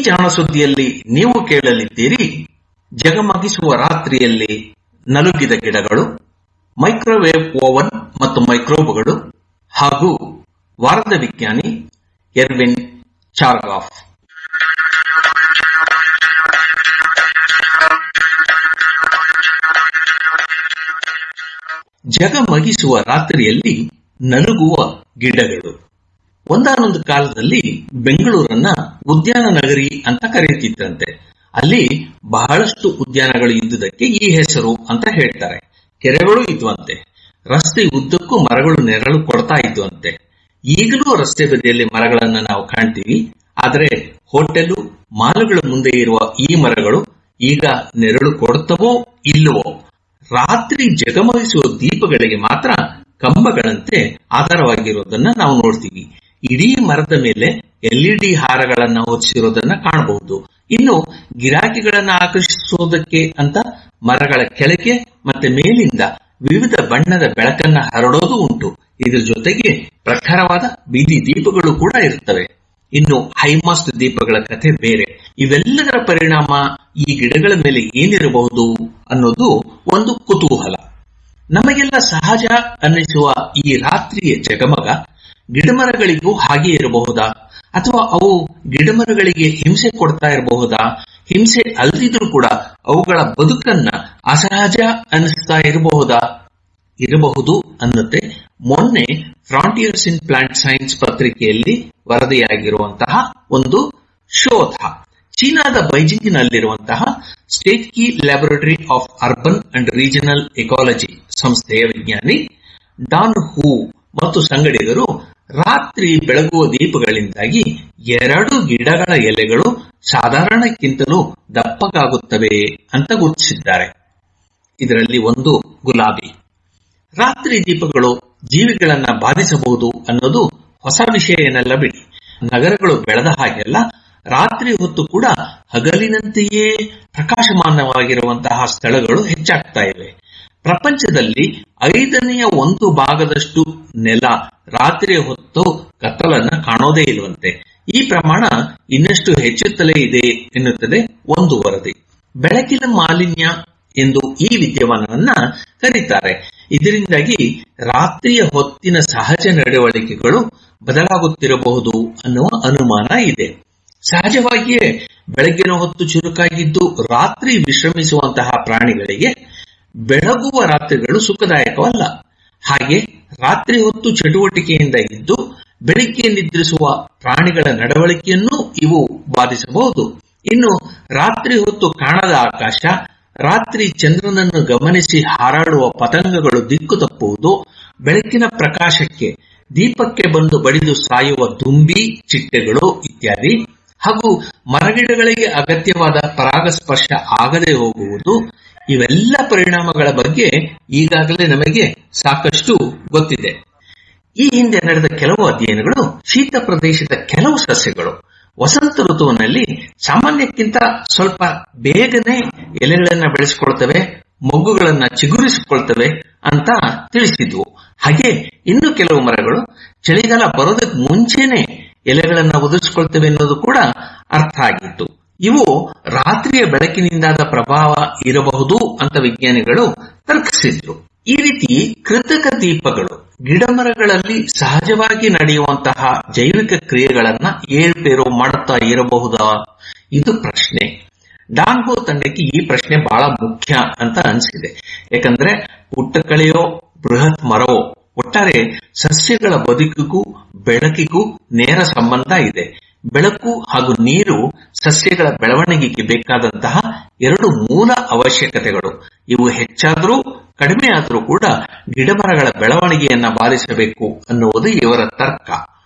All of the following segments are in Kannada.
ಜಾಣ ಸುದ್ದಿಯಲ್ಲಿ ನೀವು ಕೇಳಲಿದ್ದೀರಿ ಜಗಮಗಿಸುವ ರಾತ್ರಿಯಲ್ಲಿ ನಲುಗಿದ ಗಿಡಗಳು ಮೈಕ್ರೋವೇವ್ ಓವನ್ ಮತ್ತು ಮೈಕ್ರೋಬ್ಗಳು ಹಾಗೂ ವಾರದ ವಿಜ್ಞಾನಿ ಎರ್ವಿನ್ ಚಾರ್ಗಾಫ್ ಜಗಮಗಿಸುವ ರಾತ್ರಿಯಲ್ಲಿ ನಲುಗುವ ಗಿಡಗಳು ಒಂದಾನೊಂದು ಕಾಲದಲ್ಲಿ ಬೆಂಗಳೂರನ್ನ ಉದ್ಯಾನ ನಗರಿ ಅಂತ ಕರೆಯುತ್ತಿದ್ದಂತೆ ಅಲ್ಲಿ ಬಹಳಷ್ಟು ಉದ್ಯಾನಗಳು ಇದ್ದುದಕ್ಕೆ ಈ ಹೆಸರು ಅಂತ ಹೇಳ್ತಾರೆ ಕೆರೆಗಳು ಇದ್ವಂತೆ ರಸ್ತೆ ಉದ್ದಕ್ಕೂ ಮರಗಳು ನೆರಳು ಕೊಡ್ತಾ ಇದ್ವಂತೆ ಈಗಲೂ ರಸ್ತೆ ಬದಿಯಲ್ಲಿ ಮರಗಳನ್ನ ನಾವು ಕಾಣ್ತೀವಿ ಆದರೆ ಹೋಟೆಲು ಮಾಲುಗಳ ಮುಂದೆ ಇರುವ ಈ ಮರಗಳು ಈಗ ನೆರಳು ಕೊಡ್ತವೋ ಇಲ್ಲವೋ ರಾತ್ರಿ ಜಗಮಗಿಸುವ ದೀಪಗಳಿಗೆ ಮಾತ್ರ ಕಂಬಗಳಂತೆ ಆಧಾರವಾಗಿರೋದನ್ನ ನಾವು ನೋಡ್ತೀವಿ ಇಡೀ ಮರದ ಮೇಲೆ ಎಲ್ಇಡಿ ಹಾರಗಳನ್ನ ಹೊಚ್ಚಿರೋದನ್ನ ಕಾಣಬಹುದು ಇನ್ನು ಗಿರಾಕಿಗಳನ್ನ ಆಕರ್ಷಿಸೋದಕ್ಕೆ ಅಂತ ಮರಗಳ ಕೆಳಗೆ ಮತ್ತೆ ಮೇಲಿಂದ ವಿವಿಧ ಬಣ್ಣದ ಬೆಳಕನ್ನ ಹರಡೋದು ಉಂಟು ಇದ್ರ ಜೊತೆಗೆ ಪ್ರಖರವಾದ ಬೀದಿ ದೀಪಗಳು ಕೂಡ ಇರ್ತವೆ ಇನ್ನು ಹೈಮಾಸ್ಟ್ ದೀಪಗಳ ಕಥೆ ಬೇರೆ ಇವೆಲ್ಲದರ ಪರಿಣಾಮ ಈ ಗಿಡಗಳ ಮೇಲೆ ಏನಿರಬಹುದು ಅನ್ನೋದು ಒಂದು ಕುತೂಹಲ ನಮಗೆಲ್ಲ ಸಹಜ ಅನ್ನಿಸುವ ಈ ರಾತ್ರಿಯ ಜಗಮಗ ಗಿಡಮರಗಳಿಗೂ ಹಾಗೆ ಇರಬಹುದಾ ಅಥವಾ ಅವು ಗಿಡಮರಗಳಿಗೆ ಹಿಂಸೆ ಕೊಡ್ತಾ ಇರಬಹುದಾ ಹಿಂಸೆ ಅಲ್ಲದಿದ್ರೂ ಕೂಡ ಅವುಗಳ ಬದುಕನ್ನ ಅಸಹಜ ಅನ್ನಿಸ್ತಾ ಇರಬಹುದಾ ಇರಬಹುದು ಅನ್ನತ್ತೆ ಮೊನ್ನೆ ಫ್ರಾಂಟಿಯರ್ಸ್ ಇನ್ ಪ್ಲಾಂಟ್ ಸೈನ್ಸ್ ಪತ್ರಿಕೆಯಲ್ಲಿ ವರದಿಯಾಗಿರುವಂತಹ ಒಂದು ಶೋಧ ಚೀನಾದ ಬೈಜಿಂಗ್ನಲ್ಲಿರುವಂತಹ state key laboratory of urban and regional ecology ಸಂಸ್ಥೆಯ ವಿಜ್ಞಾನಿ ಡಾನ್ ಹೂ ಮತ್ತು ಸಂಗಡಿಗರು ರಾತ್ರಿ ಬೆಳಗುವ ದೀಪಗಳಿಂದಾಗಿ ಎರಡು ಗಿಡಗಳ ಎಲೆಗಳು ಸಾಧಾರಣಕ್ಕಿಂತಲೂ ದಪ್ಪಗಾಗುತ್ತವೆ ಅಂತ ಗುರುತಿಸಿದ್ದಾರೆ ಇದರಲ್ಲಿ ಒಂದು ಗುಲಾಬಿ ರಾತ್ರಿ ದೀಪಗಳು ಜೀವಿಗಳನ್ನ ಬಾಧಿಸಬಹುದು ಅನ್ನೋದು ಹೊಸ ವಿಷಯ ಏನಲ್ಲ ಬಿಡಿ ನಗರಗಳು ಬೆಳೆದ ಹಾಗೆಲ್ಲ ರಾತ್ರಿ ಹೊತ್ತು ಕೂಡ ಹಗಲಿನಂತೆಯೇ ಪ್ರಕಾಶಮಾನವಾಗಿರುವಂತಹ ಸ್ಥಳಗಳು ಹೆಚ್ಚಾಗ್ತಾ ಇವೆ ಪ್ರಪಂಚದಲ್ಲಿ ಐದನೆಯ ಒಂದು ಭಾಗದಷ್ಟು ನೆಲ ರಾತ್ರಿ ಹೊತ್ತು ಕತ್ತಲನ್ನ ಕಾಣೋದೇ ಇಲ್ವಂತೆ ಈ ಪ್ರಮಾಣ ಇನ್ನಷ್ಟು ಹೆಚ್ಚುತ್ತಲೇ ಇದೆ ಎನ್ನುತ್ತದೆ ಒಂದು ವರದಿ ಬೆಳಕಿನ ಮಾಲಿನ್ಯ ಎಂದು ಈ ವಿದ್ಯಮಾನವನ್ನ ಕರೀತಾರೆ ಇದರಿಂದಾಗಿ ರಾತ್ರಿಯ ಹೊತ್ತಿನ ಸಹಜ ನಡವಳಿಕೆಗಳು ಬದಲಾಗುತ್ತಿರಬಹುದು ಅನ್ನುವ ಅನುಮಾನ ಇದೆ ಸಹಜವಾಗಿಯೇ ಬೆಳಗ್ಗಿನ ಹೊತ್ತು ಚುರುಕಾಗಿದ್ದು ರಾತ್ರಿ ವಿಶ್ರಮಿಸುವಂತಹ ಪ್ರಾಣಿಗಳಿಗೆ ಬೆಳಗುವ ರಾತ್ರಿಗಳು ಸುಖದಾಯಕವಲ್ಲ ಹಾಗೆ ರಾತ್ರಿ ಹೊತ್ತು ಚಟುವಟಿಕೆಯಿಂದ ಇದ್ದು ಬೆಳಿಗ್ಗೆ ನಿದ್ರಿಸುವ ಪ್ರಾಣಿಗಳ ನಡವಳಿಕೆಯನ್ನು ಇವು ಬಾಧಿಸಬಹುದು ಇನ್ನು ರಾತ್ರಿ ಹೊತ್ತು ಕಾಣದ ಆಕಾಶ ರಾತ್ರಿ ಚಂದ್ರನನ್ನು ಗಮನಿಸಿ ಹಾರಾಡುವ ಪತಂಗಗಳು ದಿಕ್ಕು ತಪ್ಪುವುದು ಬೆಳಕಿನ ಪ್ರಕಾಶಕ್ಕೆ ದೀಪಕ್ಕೆ ಬಂದು ಬಡಿದು ಸಾಯುವ ದುಂಬಿ ಚಿಟ್ಟೆಗಳು ಇತ್ಯಾದಿ ಹಾಗೂ ಮರಗಿಡಗಳಿಗೆ ಅಗತ್ಯವಾದ ಪರಾಗಸ್ಪರ್ಶ ಆಗದೆ ಹೋಗುವುದು ಇವೆಲ್ಲ ಪರಿಣಾಮಗಳ ಬಗ್ಗೆ ಈಗಾಗಲೇ ನಮಗೆ ಸಾಕಷ್ಟು ಗೊತ್ತಿದೆ ಈ ಹಿಂದೆ ನಡೆದ ಕೆಲವು ಅಧ್ಯಯನಗಳು ಶೀತ ಪ್ರದೇಶದ ಕೆಲವು ಸಸ್ಯಗಳು ವಸಂತ ಋತುವಿನಲ್ಲಿ ಸಾಮಾನ್ಯಕ್ಕಿಂತ ಸ್ವಲ್ಪ ಬೇಗನೆ ಎಲೆಗಳನ್ನ ಬೆಳೆಸಿಕೊಳ್ತವೆ ಮೊಗ್ಗುಗಳನ್ನ ಚಿಗುರಿಸಿಕೊಳ್ತವೆ ಅಂತ ತಿಳಿಸಿದ್ವು ಹಾಗೆ ಇನ್ನು ಕೆಲವು ಮರಗಳು ಚಳಿಗಾಲ ಬರೋದಕ್ಕೆ ಮುಂಚೆನೆ ಎಲೆಗಳನ್ನ ಉದುರಿಸಿಕೊಳ್ತವೆ ಅನ್ನೋದು ಕೂಡ ಅರ್ಥ ಆಗಿತ್ತು ಇವು ರಾತ್ರಿಯ ಬೆಳಕಿನಿಂದಾದ ಪ್ರಭಾವ ಇರಬಹುದು ಅಂತ ವಿಜ್ಞಾನಿಗಳು ತರ್ಕಿಸಿದ್ರು ಈ ರೀತಿ ಕೃತಕ ದೀಪಗಳು ಗಿಡಮರಗಳಲ್ಲಿ ಸಹಜವಾಗಿ ನಡೆಯುವಂತಹ ಜೈವಿಕ ಕ್ರಿಯೆಗಳನ್ನ ಏರ್ಪೇರು ಮಾಡುತ್ತಾ ಇರಬಹುದಾ ಇದು ಪ್ರಶ್ನೆ ಡಾನ್ಹೋ ತಂಡಕ್ಕೆ ಈ ಪ್ರಶ್ನೆ ಬಹಳ ಮುಖ್ಯ ಅಂತ ಅನಿಸಿದೆ ಯಾಕಂದ್ರೆ ಪುಟ್ಟ ಕಳೆಯೋ ಬೃಹತ್ ಮರವೋ ಒಟ್ಟಾರೆ ಸಸ್ಯಗಳ ಬದುಕಿಗೂ ಬೆಳಕಿಗೂ ನೇರ ಸಂಬಂಧ ಇದೆ ಬೆಳಕು ಹಾಗೂ ನೀರು ಸಸ್ಯಗಳ ಬೆಳವಣಿಗೆಗೆ ಬೇಕಾದಂತಹ ಎರಡು ಮೂಲ ಅವಶ್ಯಕತೆಗಳು ಇವು ಹೆಚ್ಚಾದರೂ ಕಡಿಮೆ ಆದರೂ ಕೂಡ ಗಿಡಮರಗಳ ಬೆಳವಣಿಗೆಯನ್ನ ಬಾಧಿಸಬೇಕು ಅನ್ನುವುದು ಇವರ ತರ್ಕ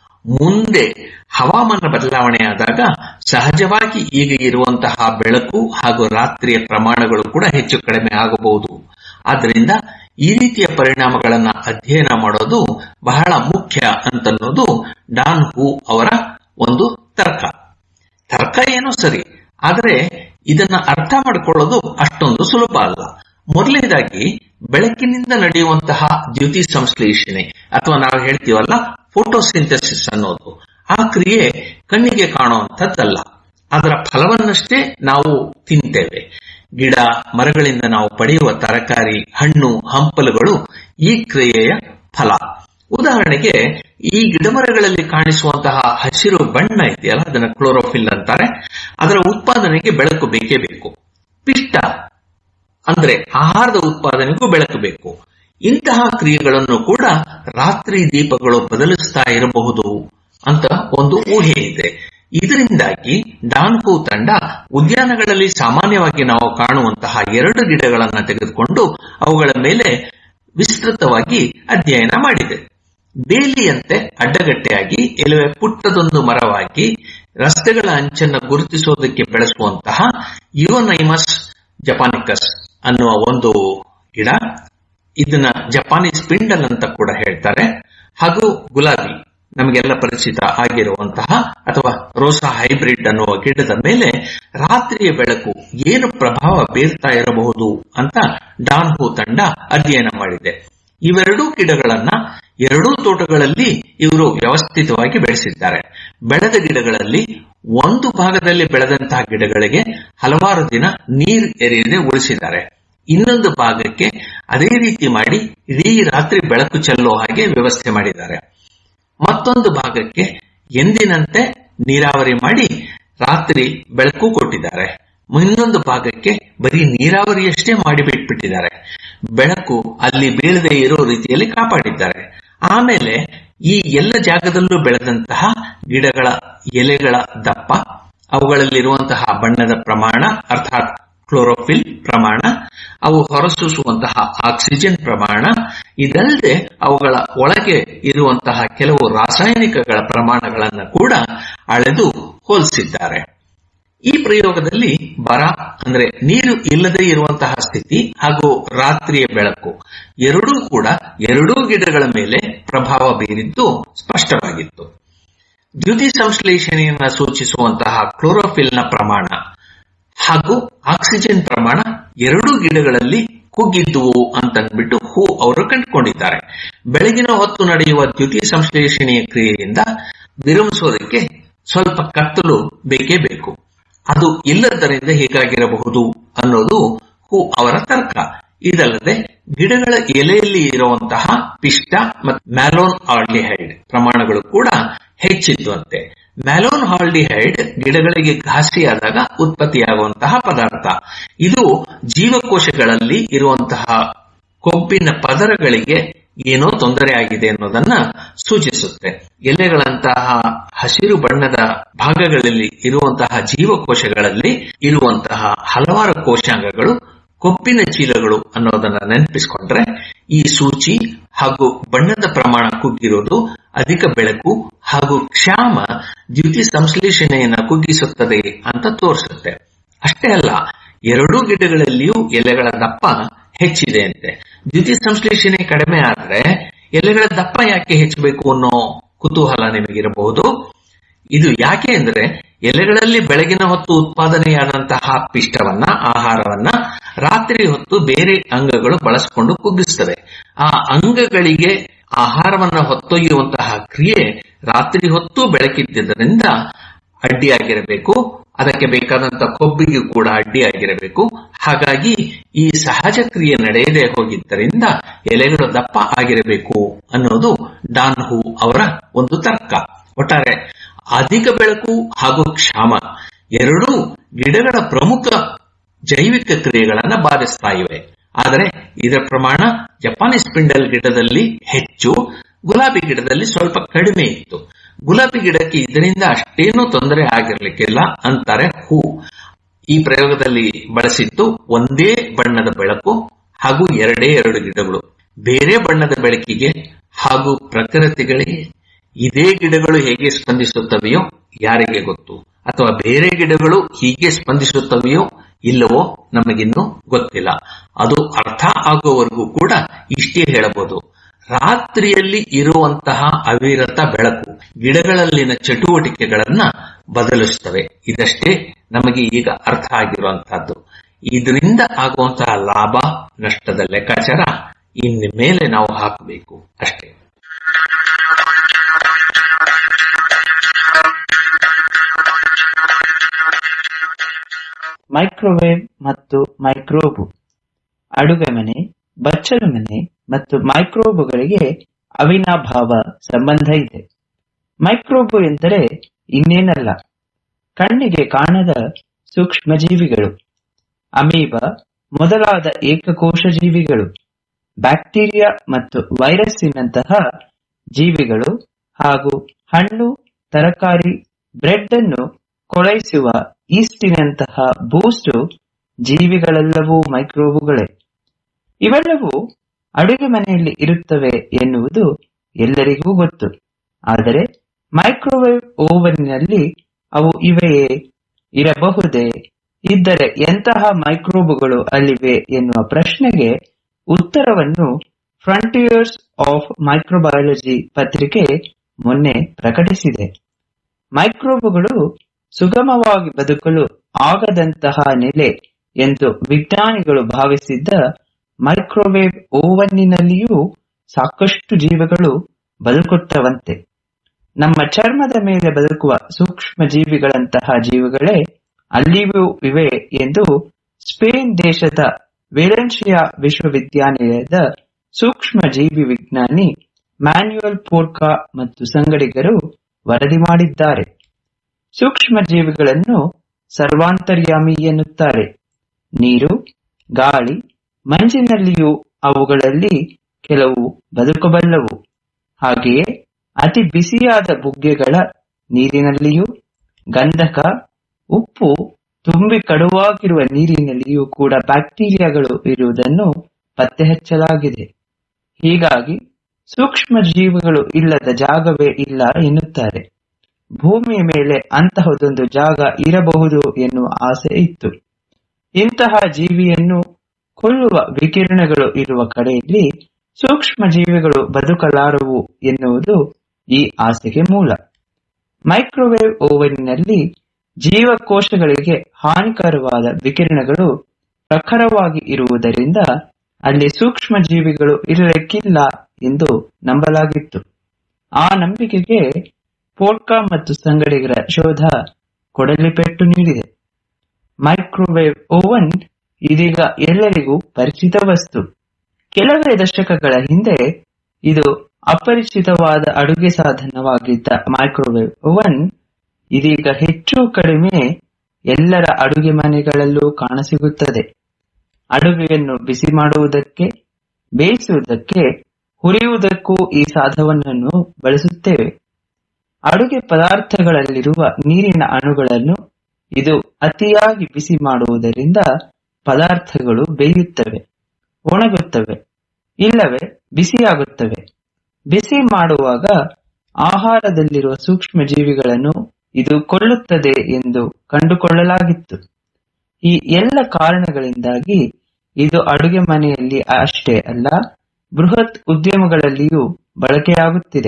ಮುಂದೆ ಹವಾಮಾನ ಬದಲಾವಣೆಯಾದಾಗ ಸಹಜವಾಗಿ ಈಗ ಇರುವಂತಹ ಬೆಳಕು ಹಾಗೂ ರಾತ್ರಿಯ ಪ್ರಮಾಣಗಳು ಕೂಡ ಹೆಚ್ಚು ಕಡಿಮೆ ಆಗಬಹುದು ಆದ್ದರಿಂದ ಈ ರೀತಿಯ ಪರಿಣಾಮಗಳನ್ನ ಅಧ್ಯಯನ ಮಾಡೋದು ಬಹಳ ಮುಖ್ಯ ಅಂತನ್ನೋದು ಡಾನ್ ಹೂ ಅವರ ಒಂದು ತರ್ಕ ತರ್ಕ ಏನೋ ಸರಿ ಆದರೆ ಇದನ್ನ ಅರ್ಥ ಮಾಡಿಕೊಳ್ಳೋದು ಅಷ್ಟೊಂದು ಸುಲಭ ಅಲ್ಲ ಮೊದಲನೇದಾಗಿ ಬೆಳಕಿನಿಂದ ನಡೆಯುವಂತಹ ದ್ಯುತಿ ಸಂಶ್ಲೇಷಣೆ ಅಥವಾ ನಾವು ಹೇಳ್ತೀವಲ್ಲ ಫೋಟೋಸಿಂಥಸಿಸ್ ಅನ್ನೋದು ಆ ಕ್ರಿಯೆ ಕಣ್ಣಿಗೆ ಕಾಣುವಂಥದ್ದಲ್ಲ ಅದರ ಫಲವನ್ನಷ್ಟೇ ನಾವು ತಿಂತೇವೆ ಗಿಡ ಮರಗಳಿಂದ ನಾವು ಪಡೆಯುವ ತರಕಾರಿ ಹಣ್ಣು ಹಂಪಲುಗಳು ಈ ಕ್ರಿಯೆಯ ಫಲ ಉದಾಹರಣೆಗೆ ಈ ಗಿಡಮರಗಳಲ್ಲಿ ಕಾಣಿಸುವಂತಹ ಹಸಿರು ಬಣ್ಣ ಇದೆಯಲ್ಲ ಅದನ್ನ ಕ್ಲೋರೋಫಿಲ್ ಅಂತಾರೆ ಅದರ ಉತ್ಪಾದನೆಗೆ ಬೆಳಕು ಬೇಕೇ ಬೇಕು ಪಿಷ್ಟ ಅಂದ್ರೆ ಆಹಾರದ ಉತ್ಪಾದನೆಗೂ ಬೆಳಕು ಬೇಕು ಇಂತಹ ಕ್ರಿಯೆಗಳನ್ನು ಕೂಡ ರಾತ್ರಿ ದೀಪಗಳು ಬದಲಿಸ್ತಾ ಇರಬಹುದು ಅಂತ ಒಂದು ಊಹೆ ಇದೆ ಇದರಿಂದಾಗಿ ಡಾನ್ಕು ತಂಡ ಉದ್ಯಾನಗಳಲ್ಲಿ ಸಾಮಾನ್ಯವಾಗಿ ನಾವು ಕಾಣುವಂತಹ ಎರಡು ಗಿಡಗಳನ್ನು ತೆಗೆದುಕೊಂಡು ಅವುಗಳ ಮೇಲೆ ವಿಸ್ತೃತವಾಗಿ ಅಧ್ಯಯನ ಮಾಡಿದೆ ಬೇಲಿಯಂತೆ ಅಡ್ಡಗಟ್ಟೆಯಾಗಿ ಇಲ್ಲವೇ ಪುಟ್ಟದೊಂದು ಮರವಾಗಿ ರಸ್ತೆಗಳ ಅಂಚನ್ನು ಗುರುತಿಸೋದಕ್ಕೆ ಬೆಳೆಸುವಂತಹ ಯುವನೈಮಸ್ ಜಪಾನಿಕಸ್ ಅನ್ನುವ ಒಂದು ಗಿಡ ಇದನ್ನ ಜಪಾನೀಸ್ ಪಿಂಡಲ್ ಅಂತ ಕೂಡ ಹೇಳ್ತಾರೆ ಹಾಗೂ ಗುಲಾಬಿ ನಮಗೆಲ್ಲ ಪರಿಚಿತ ಆಗಿರುವಂತಹ ಅಥವಾ ರೋಸಾ ಹೈಬ್ರಿಡ್ ಅನ್ನುವ ಗಿಡದ ಮೇಲೆ ರಾತ್ರಿಯ ಬೆಳಕು ಏನು ಪ್ರಭಾವ ಬೀರ್ತಾ ಇರಬಹುದು ಅಂತ ಡಾನ್ ಹೂ ತಂಡ ಅಧ್ಯಯನ ಮಾಡಿದೆ ಇವೆರಡೂ ಗಿಡಗಳನ್ನ ಎರಡೂ ತೋಟಗಳಲ್ಲಿ ಇವರು ವ್ಯವಸ್ಥಿತವಾಗಿ ಬೆಳೆಸಿದ್ದಾರೆ ಬೆಳೆದ ಗಿಡಗಳಲ್ಲಿ ಒಂದು ಭಾಗದಲ್ಲಿ ಬೆಳೆದಂತಹ ಗಿಡಗಳಿಗೆ ಹಲವಾರು ದಿನ ನೀರು ಎರೆಯದೆ ಉಳಿಸಿದ್ದಾರೆ ಇನ್ನೊಂದು ಭಾಗಕ್ಕೆ ಅದೇ ರೀತಿ ಮಾಡಿ ಇಡೀ ರಾತ್ರಿ ಬೆಳಕು ಚೆಲ್ಲೋ ಹಾಗೆ ವ್ಯವಸ್ಥೆ ಮಾಡಿದ್ದಾರೆ ಮತ್ತೊಂದು ಭಾಗಕ್ಕೆ ಎಂದಿನಂತೆ ನೀರಾವರಿ ಮಾಡಿ ರಾತ್ರಿ ಬೆಳಕು ಕೊಟ್ಟಿದ್ದಾರೆ ಇನ್ನೊಂದು ಭಾಗಕ್ಕೆ ಬರೀ ನೀರಾವರಿಯಷ್ಟೇ ಮಾಡಿಬಿಟ್ಬಿಟ್ಟಿದ್ದಾರೆ ಬೆಳಕು ಅಲ್ಲಿ ಬೀಳದೆ ಇರೋ ರೀತಿಯಲ್ಲಿ ಕಾಪಾಡಿದ್ದಾರೆ ಆಮೇಲೆ ಈ ಎಲ್ಲ ಜಾಗದಲ್ಲೂ ಬೆಳೆದಂತಹ ಗಿಡಗಳ ಎಲೆಗಳ ದಪ್ಪ ಅವುಗಳಲ್ಲಿರುವಂತಹ ಬಣ್ಣದ ಪ್ರಮಾಣ ಅರ್ಥಾತ್ ಕ್ಲೋರೋಫಿಲ್ ಪ್ರಮಾಣ ಅವು ಹೊರಸೂಸುವಂತಹ ಆಕ್ಸಿಜನ್ ಪ್ರಮಾಣ ಇದಲ್ಲದೆ ಅವುಗಳ ಒಳಗೆ ಇರುವಂತಹ ಕೆಲವು ರಾಸಾಯನಿಕಗಳ ಪ್ರಮಾಣಗಳನ್ನು ಕೂಡ ಅಳೆದು ಹೋಲಿಸಿದ್ದಾರೆ ಈ ಪ್ರಯೋಗದಲ್ಲಿ ಬರ ಅಂದ್ರೆ ನೀರು ಇಲ್ಲದೆ ಇರುವಂತಹ ಸ್ಥಿತಿ ಹಾಗೂ ರಾತ್ರಿಯ ಬೆಳಕು ಎರಡೂ ಕೂಡ ಎರಡೂ ಗಿಡಗಳ ಮೇಲೆ ಪ್ರಭಾವ ಬೀರಿದ್ದು ಸ್ಪಷ್ಟವಾಗಿತ್ತು ದ್ಯುತಿ ಸಂಶ್ಲೇಷಣೆಯನ್ನು ಸೂಚಿಸುವಂತಹ ಕ್ಲೋರೋಫಿಲ್ನ ಪ್ರಮಾಣ ಹಾಗೂ ಆಕ್ಸಿಜನ್ ಪ್ರಮಾಣ ಎರಡೂ ಗಿಡಗಳಲ್ಲಿ ಕುಗ್ಗಿದ್ದುವು ಅಂತಂದ್ಬಿಟ್ಟು ಹೂ ಅವರು ಕಂಡುಕೊಂಡಿದ್ದಾರೆ ಬೆಳಗಿನ ಹೊತ್ತು ನಡೆಯುವ ದ್ಯುತಿ ಸಂಶ್ಲೇಷಣೆಯ ಕ್ರಿಯೆಯಿಂದ ವಿರಮಿಸೋದಕ್ಕೆ ಸ್ವಲ್ಪ ಕತ್ತಲು ಬೇಕೇ ಬೇಕು ಅದು ಇಲ್ಲದರಿಂದ ಹೇಗಾಗಿರಬಹುದು ಅನ್ನೋದು ಹೂ ಅವರ ತರ್ಕ ಇದಲ್ಲದೆ ಗಿಡಗಳ ಎಲೆಯಲ್ಲಿ ಇರುವಂತಹ ಪಿಷ್ಟ ಮತ್ತು ಮ್ಯಾಲೋನ್ ಆಲ್ಡಿಹೈಡ್ ಪ್ರಮಾಣಗಳು ಕೂಡ ಹೆಚ್ಚಿದ್ವಂತೆ ಮ್ಯಾಲೋನ್ ಹಾಲ್ಡಿಹೈಡ್ ಗಿಡಗಳಿಗೆ ಘಾಸಿಯಾದಾಗ ಉತ್ಪತ್ತಿಯಾಗುವಂತಹ ಪದಾರ್ಥ ಇದು ಜೀವಕೋಶಗಳಲ್ಲಿ ಇರುವಂತಹ ಕೊಬ್ಬಿನ ಪದರಗಳಿಗೆ ಏನೋ ತೊಂದರೆ ಆಗಿದೆ ಅನ್ನೋದನ್ನ ಸೂಚಿಸುತ್ತೆ ಎಲೆಗಳಂತಹ ಹಸಿರು ಬಣ್ಣದ ಭಾಗಗಳಲ್ಲಿ ಇರುವಂತಹ ಜೀವಕೋಶಗಳಲ್ಲಿ ಇರುವಂತಹ ಹಲವಾರು ಕೋಶಾಂಗಗಳು ಕೊಬ್ಬಿನ ಚೀಲಗಳು ಅನ್ನೋದನ್ನ ನೆನಪಿಸಿಕೊಂಡ್ರೆ ಈ ಸೂಚಿ ಹಾಗೂ ಬಣ್ಣದ ಪ್ರಮಾಣ ಕುಗ್ಗಿರೋದು ಅಧಿಕ ಬೆಳಕು ಹಾಗೂ ಕ್ಷಾಮ ದ್ಯುತಿ ಸಂಶ್ಲೇಷಣೆಯನ್ನ ಕುಗ್ಗಿಸುತ್ತದೆ ಅಂತ ತೋರಿಸುತ್ತೆ ಅಷ್ಟೇ ಅಲ್ಲ ಎರಡೂ ಗಿಡಗಳಲ್ಲಿಯೂ ಎಲೆಗಳ ದಪ್ಪ ಹೆಚ್ಚಿದೆ ಅಂತೆ ದ್ಯುತಿ ಸಂಶ್ಲೇಷಣೆ ಕಡಿಮೆ ಆದ್ರೆ ಎಲೆಗಳ ದಪ್ಪ ಯಾಕೆ ಹೆಚ್ಚಬೇಕು ಅನ್ನೋ ಕುತೂಹಲ ನಿಮಗಿರಬಹುದು ಇದು ಯಾಕೆ ಅಂದ್ರೆ ಎಲೆಗಳಲ್ಲಿ ಬೆಳಗಿನ ಹೊತ್ತು ಉತ್ಪಾದನೆಯಾದಂತಹ ಪಿಷ್ಟವನ್ನ ಆಹಾರವನ್ನ ರಾತ್ರಿ ಹೊತ್ತು ಬೇರೆ ಅಂಗಗಳು ಬಳಸಿಕೊಂಡು ಕುಗ್ಗಿಸ್ತವೆ ಆ ಅಂಗಗಳಿಗೆ ಆಹಾರವನ್ನ ಹೊತ್ತೊಯ್ಯುವಂತಹ ಕ್ರಿಯೆ ರಾತ್ರಿ ಹೊತ್ತು ಬೆಳಕಿದ್ದರಿಂದ ಅಡ್ಡಿಯಾಗಿರಬೇಕು ಅದಕ್ಕೆ ಬೇಕಾದಂತ ಕೊಬ್ಬಿಗೆ ಕೂಡ ಅಡ್ಡಿಯಾಗಿರಬೇಕು ಹಾಗಾಗಿ ಈ ಸಹಜ ಕ್ರಿಯೆ ನಡೆಯದೆ ಹೋಗಿದ್ದರಿಂದ ಎಲೆಗಳು ದಪ್ಪ ಆಗಿರಬೇಕು ಅನ್ನೋದು ಡಾನ್ ಹೂ ಅವರ ಒಂದು ತರ್ಕ ಒಟ್ಟಾರೆ ಅಧಿಕ ಬೆಳಕು ಹಾಗೂ ಕ್ಷಾಮ ಎರಡೂ ಗಿಡಗಳ ಪ್ರಮುಖ ಜೈವಿಕ ಕ್ರಿಯೆಗಳನ್ನ ಬಾಧಿಸ್ತಾ ಇವೆ ಆದರೆ ಇದರ ಪ್ರಮಾಣ ಜಪಾನೀಸ್ ಪಿಂಡಲ್ ಗಿಡದಲ್ಲಿ ಹೆಚ್ಚು ಗುಲಾಬಿ ಗಿಡದಲ್ಲಿ ಸ್ವಲ್ಪ ಕಡಿಮೆ ಇತ್ತು ಗುಲಾಬಿ ಗಿಡಕ್ಕೆ ಇದರಿಂದ ಅಷ್ಟೇನೂ ತೊಂದರೆ ಆಗಿರ್ಲಿಕ್ಕಿಲ್ಲ ಅಂತಾರೆ ಹೂ ಈ ಪ್ರಯೋಗದಲ್ಲಿ ಬಳಸಿದ್ದು ಒಂದೇ ಬಣ್ಣದ ಬೆಳಕು ಹಾಗೂ ಎರಡೇ ಎರಡು ಗಿಡಗಳು ಬೇರೆ ಬಣ್ಣದ ಬೆಳಕಿಗೆ ಹಾಗೂ ಪ್ರಕೃತಿಗಳಿಗೆ ಇದೇ ಗಿಡಗಳು ಹೇಗೆ ಸ್ಪಂದಿಸುತ್ತವೆಯೋ ಯಾರಿಗೆ ಗೊತ್ತು ಅಥವಾ ಬೇರೆ ಗಿಡಗಳು ಹೀಗೆ ಸ್ಪಂದಿಸುತ್ತವೆಯೋ ಇಲ್ಲವೋ ನಮಗಿನ್ನೂ ಗೊತ್ತಿಲ್ಲ ಅದು ಅರ್ಥ ಆಗುವವರೆಗೂ ಕೂಡ ಇಷ್ಟೇ ಹೇಳಬಹುದು ರಾತ್ರಿಯಲ್ಲಿ ಇರುವಂತಹ ಅವಿರತ ಬೆಳಕು ಗಿಡಗಳಲ್ಲಿನ ಚಟುವಟಿಕೆಗಳನ್ನ ಬದಲಿಸುತ್ತವೆ ಇದಷ್ಟೇ ನಮಗೆ ಈಗ ಅರ್ಥ ಆಗಿರುವಂತಹದ್ದು ಇದರಿಂದ ಆಗುವಂತಹ ಲಾಭ ನಷ್ಟದ ಲೆಕ್ಕಾಚಾರ ಇನ್ನು ಮೇಲೆ ನಾವು ಹಾಕಬೇಕು ಅಷ್ಟೇ ಮೈಕ್ರೋವೇವ್ ಮತ್ತು ಮೈಕ್ರೋಬು ಅಡುಗೆ ಮನೆ ಬಚ್ಚಲು ಮನೆ ಮತ್ತು ಮೈಕ್ರೋಬುಗಳಿಗೆ ಅವಿನಾಭಾವ ಸಂಬಂಧ ಇದೆ ಮೈಕ್ರೋಬು ಎಂದರೆ ಇನ್ನೇನಲ್ಲ ಕಣ್ಣಿಗೆ ಕಾಣದ ಸೂಕ್ಷ್ಮ ಜೀವಿಗಳು ಅಮೀಬಾ ಮೊದಲಾದ ಏಕಕೋಶ ಜೀವಿಗಳು ಬ್ಯಾಕ್ಟೀರಿಯಾ ಮತ್ತು ವೈರಸ್ಸಿನಂತಹ ಜೀವಿಗಳು ಹಾಗೂ ಹಣ್ಣು ತರಕಾರಿ ಬ್ರೆಡ್ ಅನ್ನು ಕೊಳೈಸುವ ಈಸ್ಟಿನಂತಹ ಬೂಸ್ಟ್ ಜೀವಿಗಳೆಲ್ಲವೂ ಮೈಕ್ರೋಬುಗಳೇ ಇವೆಲ್ಲವೂ ಅಡುಗೆ ಮನೆಯಲ್ಲಿ ಇರುತ್ತವೆ ಎನ್ನುವುದು ಎಲ್ಲರಿಗೂ ಗೊತ್ತು ಆದರೆ ಮೈಕ್ರೋವೇವ್ ಓವನ್ನಲ್ಲಿ ಅವು ಇವೆಯೇ ಇರಬಹುದೇ ಇದ್ದರೆ ಎಂತಹ ಮೈಕ್ರೋಬುಗಳು ಅಲ್ಲಿವೆ ಎನ್ನುವ ಪ್ರಶ್ನೆಗೆ ಉತ್ತರವನ್ನು ಫ್ರಂಟಿಯರ್ಸ್ ಆಫ್ ಮೈಕ್ರೋಬಯಾಲಜಿ ಪತ್ರಿಕೆ ಮೊನ್ನೆ ಪ್ರಕಟಿಸಿದೆ ಮೈಕ್ರೋಬುಗಳು ಸುಗಮವಾಗಿ ಬದುಕಲು ಆಗದಂತಹ ನೆಲೆ ಎಂದು ವಿಜ್ಞಾನಿಗಳು ಭಾವಿಸಿದ್ದ ಮೈಕ್ರೋವೇವ್ ಓವನ್ನಿನಲ್ಲಿಯೂ ಸಾಕಷ್ಟು ಜೀವಿಗಳು ಬದುಕುತ್ತವಂತೆ ನಮ್ಮ ಚರ್ಮದ ಮೇಲೆ ಬದುಕುವ ಸೂಕ್ಷ್ಮ ಜೀವಿಗಳಂತಹ ಜೀವಿಗಳೇ ಅಲ್ಲಿಯೂ ಇವೆ ಎಂದು ಸ್ಪೇನ್ ದೇಶದ ವೆಲೆನ್ಸಿಯಾ ವಿಶ್ವವಿದ್ಯಾನಿಲಯದ ಸೂಕ್ಷ್ಮ ಜೀವಿ ವಿಜ್ಞಾನಿ ಮ್ಯಾನ್ಯುಯಲ್ ಪೋರ್ಕಾ ಮತ್ತು ಸಂಗಡಿಗರು ವರದಿ ಮಾಡಿದ್ದಾರೆ ಸೂಕ್ಷ್ಮ ಜೀವಿಗಳನ್ನು ಸರ್ವಾಂತರ್ಯಾಮಿ ಎನ್ನುತ್ತಾರೆ ನೀರು ಗಾಳಿ ಮಂಜಿನಲ್ಲಿಯೂ ಅವುಗಳಲ್ಲಿ ಕೆಲವು ಬದುಕಬಲ್ಲವು ಹಾಗೆಯೇ ಅತಿ ಬಿಸಿಯಾದ ಬುಗ್ಗೆಗಳ ನೀರಿನಲ್ಲಿಯೂ ಗಂಧಕ ಉಪ್ಪು ತುಂಬಿ ಕಡುವಾಗಿರುವ ನೀರಿನಲ್ಲಿಯೂ ಕೂಡ ಬ್ಯಾಕ್ಟೀರಿಯಾಗಳು ಇರುವುದನ್ನು ಪತ್ತೆ ಹಚ್ಚಲಾಗಿದೆ ಹೀಗಾಗಿ ಸೂಕ್ಷ್ಮ ಜೀವಿಗಳು ಇಲ್ಲದ ಜಾಗವೇ ಇಲ್ಲ ಎನ್ನುತ್ತಾರೆ ಭೂಮಿಯ ಮೇಲೆ ಅಂತಹದೊಂದು ಜಾಗ ಇರಬಹುದು ಎನ್ನುವ ಆಸೆ ಇತ್ತು ಇಂತಹ ಜೀವಿಯನ್ನು ಕೊಲ್ಲುವ ವಿಕಿರಣಗಳು ಇರುವ ಕಡೆಯಲ್ಲಿ ಸೂಕ್ಷ್ಮ ಜೀವಿಗಳು ಬದುಕಲಾರವು ಎನ್ನುವುದು ಈ ಆಸೆಗೆ ಮೂಲ ಮೈಕ್ರೋವೇವ್ ಓವನ್ನಲ್ಲಿ ಜೀವಕೋಶಗಳಿಗೆ ಹಾನಿಕರವಾದ ವಿಕಿರಣಗಳು ಪ್ರಖರವಾಗಿ ಇರುವುದರಿಂದ ಅಲ್ಲಿ ಸೂಕ್ಷ್ಮ ಜೀವಿಗಳು ಇರಲಿಕ್ಕಿಲ್ಲ ಎಂದು ನಂಬಲಾಗಿತ್ತು ಆ ನಂಬಿಕೆಗೆ ಪೋರ್ಕಾ ಮತ್ತು ಸಂಗಡಿಗರ ಶೋಧ ಕೊಡಲಿ ಪೆಟ್ಟು ನೀಡಿದೆ ಮೈಕ್ರೋವೇವ್ ಓವನ್ ಇದೀಗ ಎಲ್ಲರಿಗೂ ಪರಿಚಿತ ವಸ್ತು ಕೆಲವೇ ದಶಕಗಳ ಹಿಂದೆ ಇದು ಅಪರಿಚಿತವಾದ ಅಡುಗೆ ಸಾಧನವಾಗಿದ್ದ ಮೈಕ್ರೋವೇವ್ ಓವನ್ ಇದೀಗ ಹೆಚ್ಚು ಕಡಿಮೆ ಎಲ್ಲರ ಅಡುಗೆ ಮನೆಗಳಲ್ಲೂ ಕಾಣಸಿಗುತ್ತದೆ ಅಡುಗೆಯನ್ನು ಬಿಸಿ ಮಾಡುವುದಕ್ಕೆ ಬೇಯಿಸುವುದಕ್ಕೆ ಹುರಿಯುವುದಕ್ಕೂ ಈ ಸಾಧನವನ್ನು ಬಳಸುತ್ತೇವೆ ಅಡುಗೆ ಪದಾರ್ಥಗಳಲ್ಲಿರುವ ನೀರಿನ ಅಣುಗಳನ್ನು ಇದು ಅತಿಯಾಗಿ ಬಿಸಿ ಮಾಡುವುದರಿಂದ ಪದಾರ್ಥಗಳು ಬೇಯುತ್ತವೆ ಒಣಗುತ್ತವೆ ಇಲ್ಲವೇ ಬಿಸಿಯಾಗುತ್ತವೆ ಬಿಸಿ ಮಾಡುವಾಗ ಆಹಾರದಲ್ಲಿರುವ ಸೂಕ್ಷ್ಮ ಜೀವಿಗಳನ್ನು ಇದು ಕೊಲ್ಲುತ್ತದೆ ಎಂದು ಕಂಡುಕೊಳ್ಳಲಾಗಿತ್ತು ಈ ಎಲ್ಲ ಕಾರಣಗಳಿಂದಾಗಿ ಇದು ಅಡುಗೆ ಮನೆಯಲ್ಲಿ ಅಷ್ಟೇ ಅಲ್ಲ ಬೃಹತ್ ಉದ್ಯಮಗಳಲ್ಲಿಯೂ ಬಳಕೆಯಾಗುತ್ತಿದೆ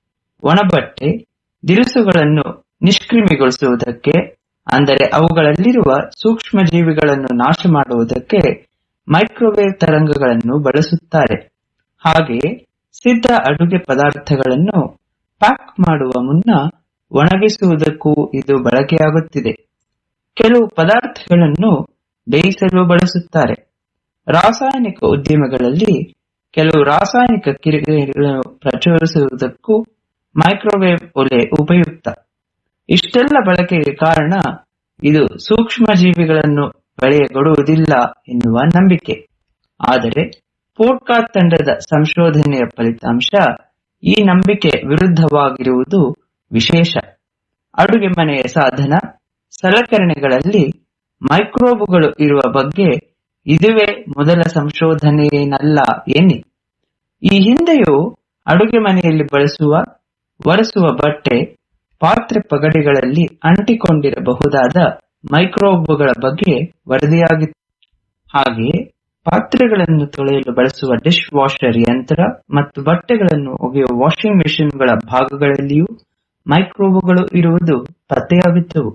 ಒಣಬಟ್ಟೆ ದಿರಿಸುಗಳನ್ನು ನಿಷ್ಕ್ರಿಮಿಗೊಳಿಸುವುದಕ್ಕೆ ಅಂದರೆ ಅವುಗಳಲ್ಲಿರುವ ಸೂಕ್ಷ್ಮ ಜೀವಿಗಳನ್ನು ನಾಶ ಮಾಡುವುದಕ್ಕೆ ಮೈಕ್ರೋವೇವ್ ತರಂಗಗಳನ್ನು ಬಳಸುತ್ತಾರೆ ಹಾಗೆಯೇ ಸಿದ್ಧ ಅಡುಗೆ ಪದಾರ್ಥಗಳನ್ನು ಪ್ಯಾಕ್ ಮಾಡುವ ಮುನ್ನ ಒಣಗಿಸುವುದಕ್ಕೂ ಇದು ಬಳಕೆಯಾಗುತ್ತಿದೆ ಕೆಲವು ಪದಾರ್ಥಗಳನ್ನು ಬೇಯಿಸಲು ಬಳಸುತ್ತಾರೆ ರಾಸಾಯನಿಕ ಉದ್ಯಮಗಳಲ್ಲಿ ಕೆಲವು ರಾಸಾಯನಿಕ ಕಿರಿಗಳನ್ನು ಪ್ರಚೋದಿಸುವುದಕ್ಕೂ ಮೈಕ್ರೋವೇವ್ ಒಲೆ ಉಪಯುಕ್ತ ಇಷ್ಟೆಲ್ಲ ಬಳಕೆಗೆ ಕಾರಣ ಇದು ಸೂಕ್ಷ್ಮ ಜೀವಿಗಳನ್ನು ಬೆಳೆಯಗೊಡುವುದಿಲ್ಲ ಎನ್ನುವ ನಂಬಿಕೆ ಆದರೆ ಪೋರ್ಕಾ ತಂಡದ ಸಂಶೋಧನೆಯ ಫಲಿತಾಂಶ ಈ ನಂಬಿಕೆ ವಿರುದ್ಧವಾಗಿರುವುದು ವಿಶೇಷ ಅಡುಗೆ ಮನೆಯ ಸಾಧನ ಸಲಕರಣೆಗಳಲ್ಲಿ ಮೈಕ್ರೋಬುಗಳು ಇರುವ ಬಗ್ಗೆ ಇದುವೇ ಮೊದಲ ಸಂಶೋಧನೆಯೇನಲ್ಲ ಎನ್ನಿ ಈ ಹಿಂದೆಯೂ ಅಡುಗೆ ಮನೆಯಲ್ಲಿ ಬಳಸುವ ಒರೆಸುವ ಬಟ್ಟೆ ಪಾತ್ರೆ ಪಗಡೆಗಳಲ್ಲಿ ಅಂಟಿಕೊಂಡಿರಬಹುದಾದ ಮೈಕ್ರೋಬುಗಳ ಬಗ್ಗೆ ವರದಿಯಾಗಿತ್ತು ಹಾಗೆಯೇ ಪಾತ್ರೆಗಳನ್ನು ತೊಳೆಯಲು ಬಳಸುವ ಡಿಶ್ ವಾಷರ್ ಯಂತ್ರ ಮತ್ತು ಬಟ್ಟೆಗಳನ್ನು ಒಗೆಯುವ ವಾಷಿಂಗ್ ಮೆಷಿನ್ಗಳ ಭಾಗಗಳಲ್ಲಿಯೂ ಮೈಕ್ರೋಬುಗಳು ಇರುವುದು ಪತ್ತೆಯಾಗಿದ್ದವು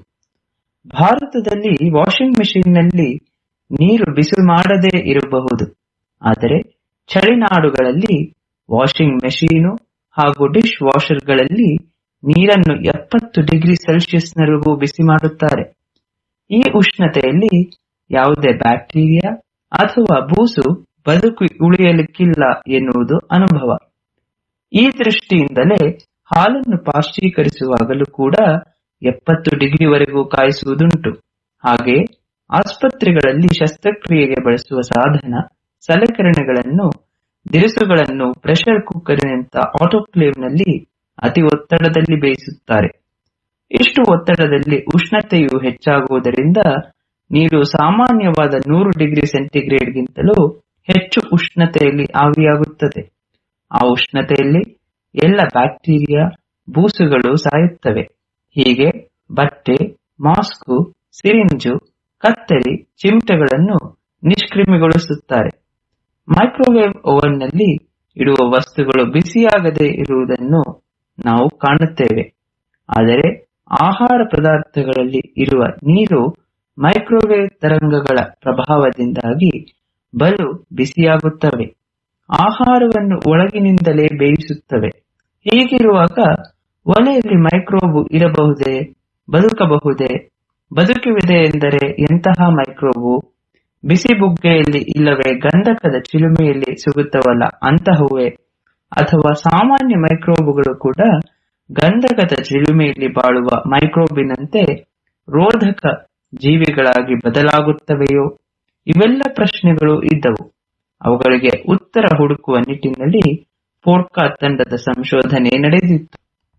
ಭಾರತದಲ್ಲಿ ವಾಷಿಂಗ್ ಮೆಷಿನ್ನಲ್ಲಿ ನೀರು ಬಿಸಿ ಮಾಡದೇ ಇರಬಹುದು ಆದರೆ ಚಳಿನಾಡುಗಳಲ್ಲಿ ವಾಷಿಂಗ್ ಮೆಷೀನು ಹಾಗೂ ಡಿಶ್ ವಾಷರ್ಗಳಲ್ಲಿ ನೀರನ್ನು ಎಪ್ಪತ್ತು ಡಿಗ್ರಿ ಸೆಲ್ಸಿಯಸ್ನವರೆಗೂ ಬಿಸಿ ಮಾಡುತ್ತಾರೆ ಈ ಉಷ್ಣತೆಯಲ್ಲಿ ಯಾವುದೇ ಬ್ಯಾಕ್ಟೀರಿಯಾ ಅಥವಾ ಬೂಸು ಬದುಕಿ ಉಳಿಯಲಿಕ್ಕಿಲ್ಲ ಎನ್ನುವುದು ಅನುಭವ ಈ ದೃಷ್ಟಿಯಿಂದಲೇ ಹಾಲನ್ನು ಪಾಶ್ಚೀಕರಿಸುವಾಗಲೂ ಕೂಡ ಎಪ್ಪತ್ತು ಡಿಗ್ರಿವರೆಗೂ ಕಾಯಿಸುವುದುಂಟು ಹಾಗೆ ಆಸ್ಪತ್ರೆಗಳಲ್ಲಿ ಶಸ್ತ್ರಕ್ರಿಯೆಗೆ ಬಳಸುವ ಸಾಧನ ಸಲಕರಣೆಗಳನ್ನು ದಿರಿಸುಗಳನ್ನು ಪ್ರೆಷರ್ ಕುಕ್ಕರಿನಂತ ಆಟೋಕ್ಲೇವ್ನಲ್ಲಿ ಅತಿ ಒತ್ತಡದಲ್ಲಿ ಬೇಯಿಸುತ್ತಾರೆ ಇಷ್ಟು ಒತ್ತಡದಲ್ಲಿ ಉಷ್ಣತೆಯು ಹೆಚ್ಚಾಗುವುದರಿಂದ ನೀರು ಸಾಮಾನ್ಯವಾದ ನೂರು ಡಿಗ್ರಿ ಸೆಂಟಿಗ್ರೇಡ್ಗಿಂತಲೂ ಹೆಚ್ಚು ಉಷ್ಣತೆಯಲ್ಲಿ ಆವಿಯಾಗುತ್ತದೆ ಆ ಉಷ್ಣತೆಯಲ್ಲಿ ಎಲ್ಲ ಬ್ಯಾಕ್ಟೀರಿಯಾ ಬೂಸುಗಳು ಸಾಯುತ್ತವೆ ಹೀಗೆ ಬಟ್ಟೆ ಮಾಸ್ಕು ಸಿರಿಂಜು ಕತ್ತರಿ ಚಿಮಟೆಗಳನ್ನು ನಿಷ್ಕ್ರಿಮಿಗೊಳಿಸುತ್ತಾರೆ ಮೈಕ್ರೋವೇವ್ ಓವನ್ನಲ್ಲಿ ಇಡುವ ವಸ್ತುಗಳು ಬಿಸಿಯಾಗದೇ ಇರುವುದನ್ನು ನಾವು ಕಾಣುತ್ತೇವೆ ಆದರೆ ಆಹಾರ ಪದಾರ್ಥಗಳಲ್ಲಿ ಇರುವ ನೀರು ಮೈಕ್ರೋವೇವ್ ತರಂಗಗಳ ಪ್ರಭಾವದಿಂದಾಗಿ ಬಲು ಬಿಸಿಯಾಗುತ್ತವೆ ಆಹಾರವನ್ನು ಒಳಗಿನಿಂದಲೇ ಬೇಯಿಸುತ್ತವೆ ಹೀಗಿರುವಾಗ ಒಲೆಯಲ್ಲಿ ಮೈಕ್ರೋಬ್ ಇರಬಹುದೇ ಬದುಕಬಹುದೇ ಬದುಕುವಿದೆ ಎಂದರೆ ಎಂತಹ ಮೈಕ್ರೋಬು ಬಿಸಿ ಬುಗ್ಗೆಯಲ್ಲಿ ಇಲ್ಲವೇ ಗಂಧಕದ ಚಿಲುಮೆಯಲ್ಲಿ ಸಿಗುತ್ತವಲ್ಲ ಅಂತಹವೇ ಅಥವಾ ಸಾಮಾನ್ಯ ಮೈಕ್ರೋಬುಗಳು ಕೂಡ ಗಂಧಕದ ಚಿಲುಮೆಯಲ್ಲಿ ಬಾಳುವ ಮೈಕ್ರೋಬಿನಂತೆ ರೋಧಕ ಜೀವಿಗಳಾಗಿ ಬದಲಾಗುತ್ತವೆಯೋ ಇವೆಲ್ಲ ಪ್ರಶ್ನೆಗಳು ಇದ್ದವು ಅವುಗಳಿಗೆ ಉತ್ತರ ಹುಡುಕುವ ನಿಟ್ಟಿನಲ್ಲಿ ಫೋರ್ಕಾ ತಂಡದ ಸಂಶೋಧನೆ ನಡೆದಿತ್ತು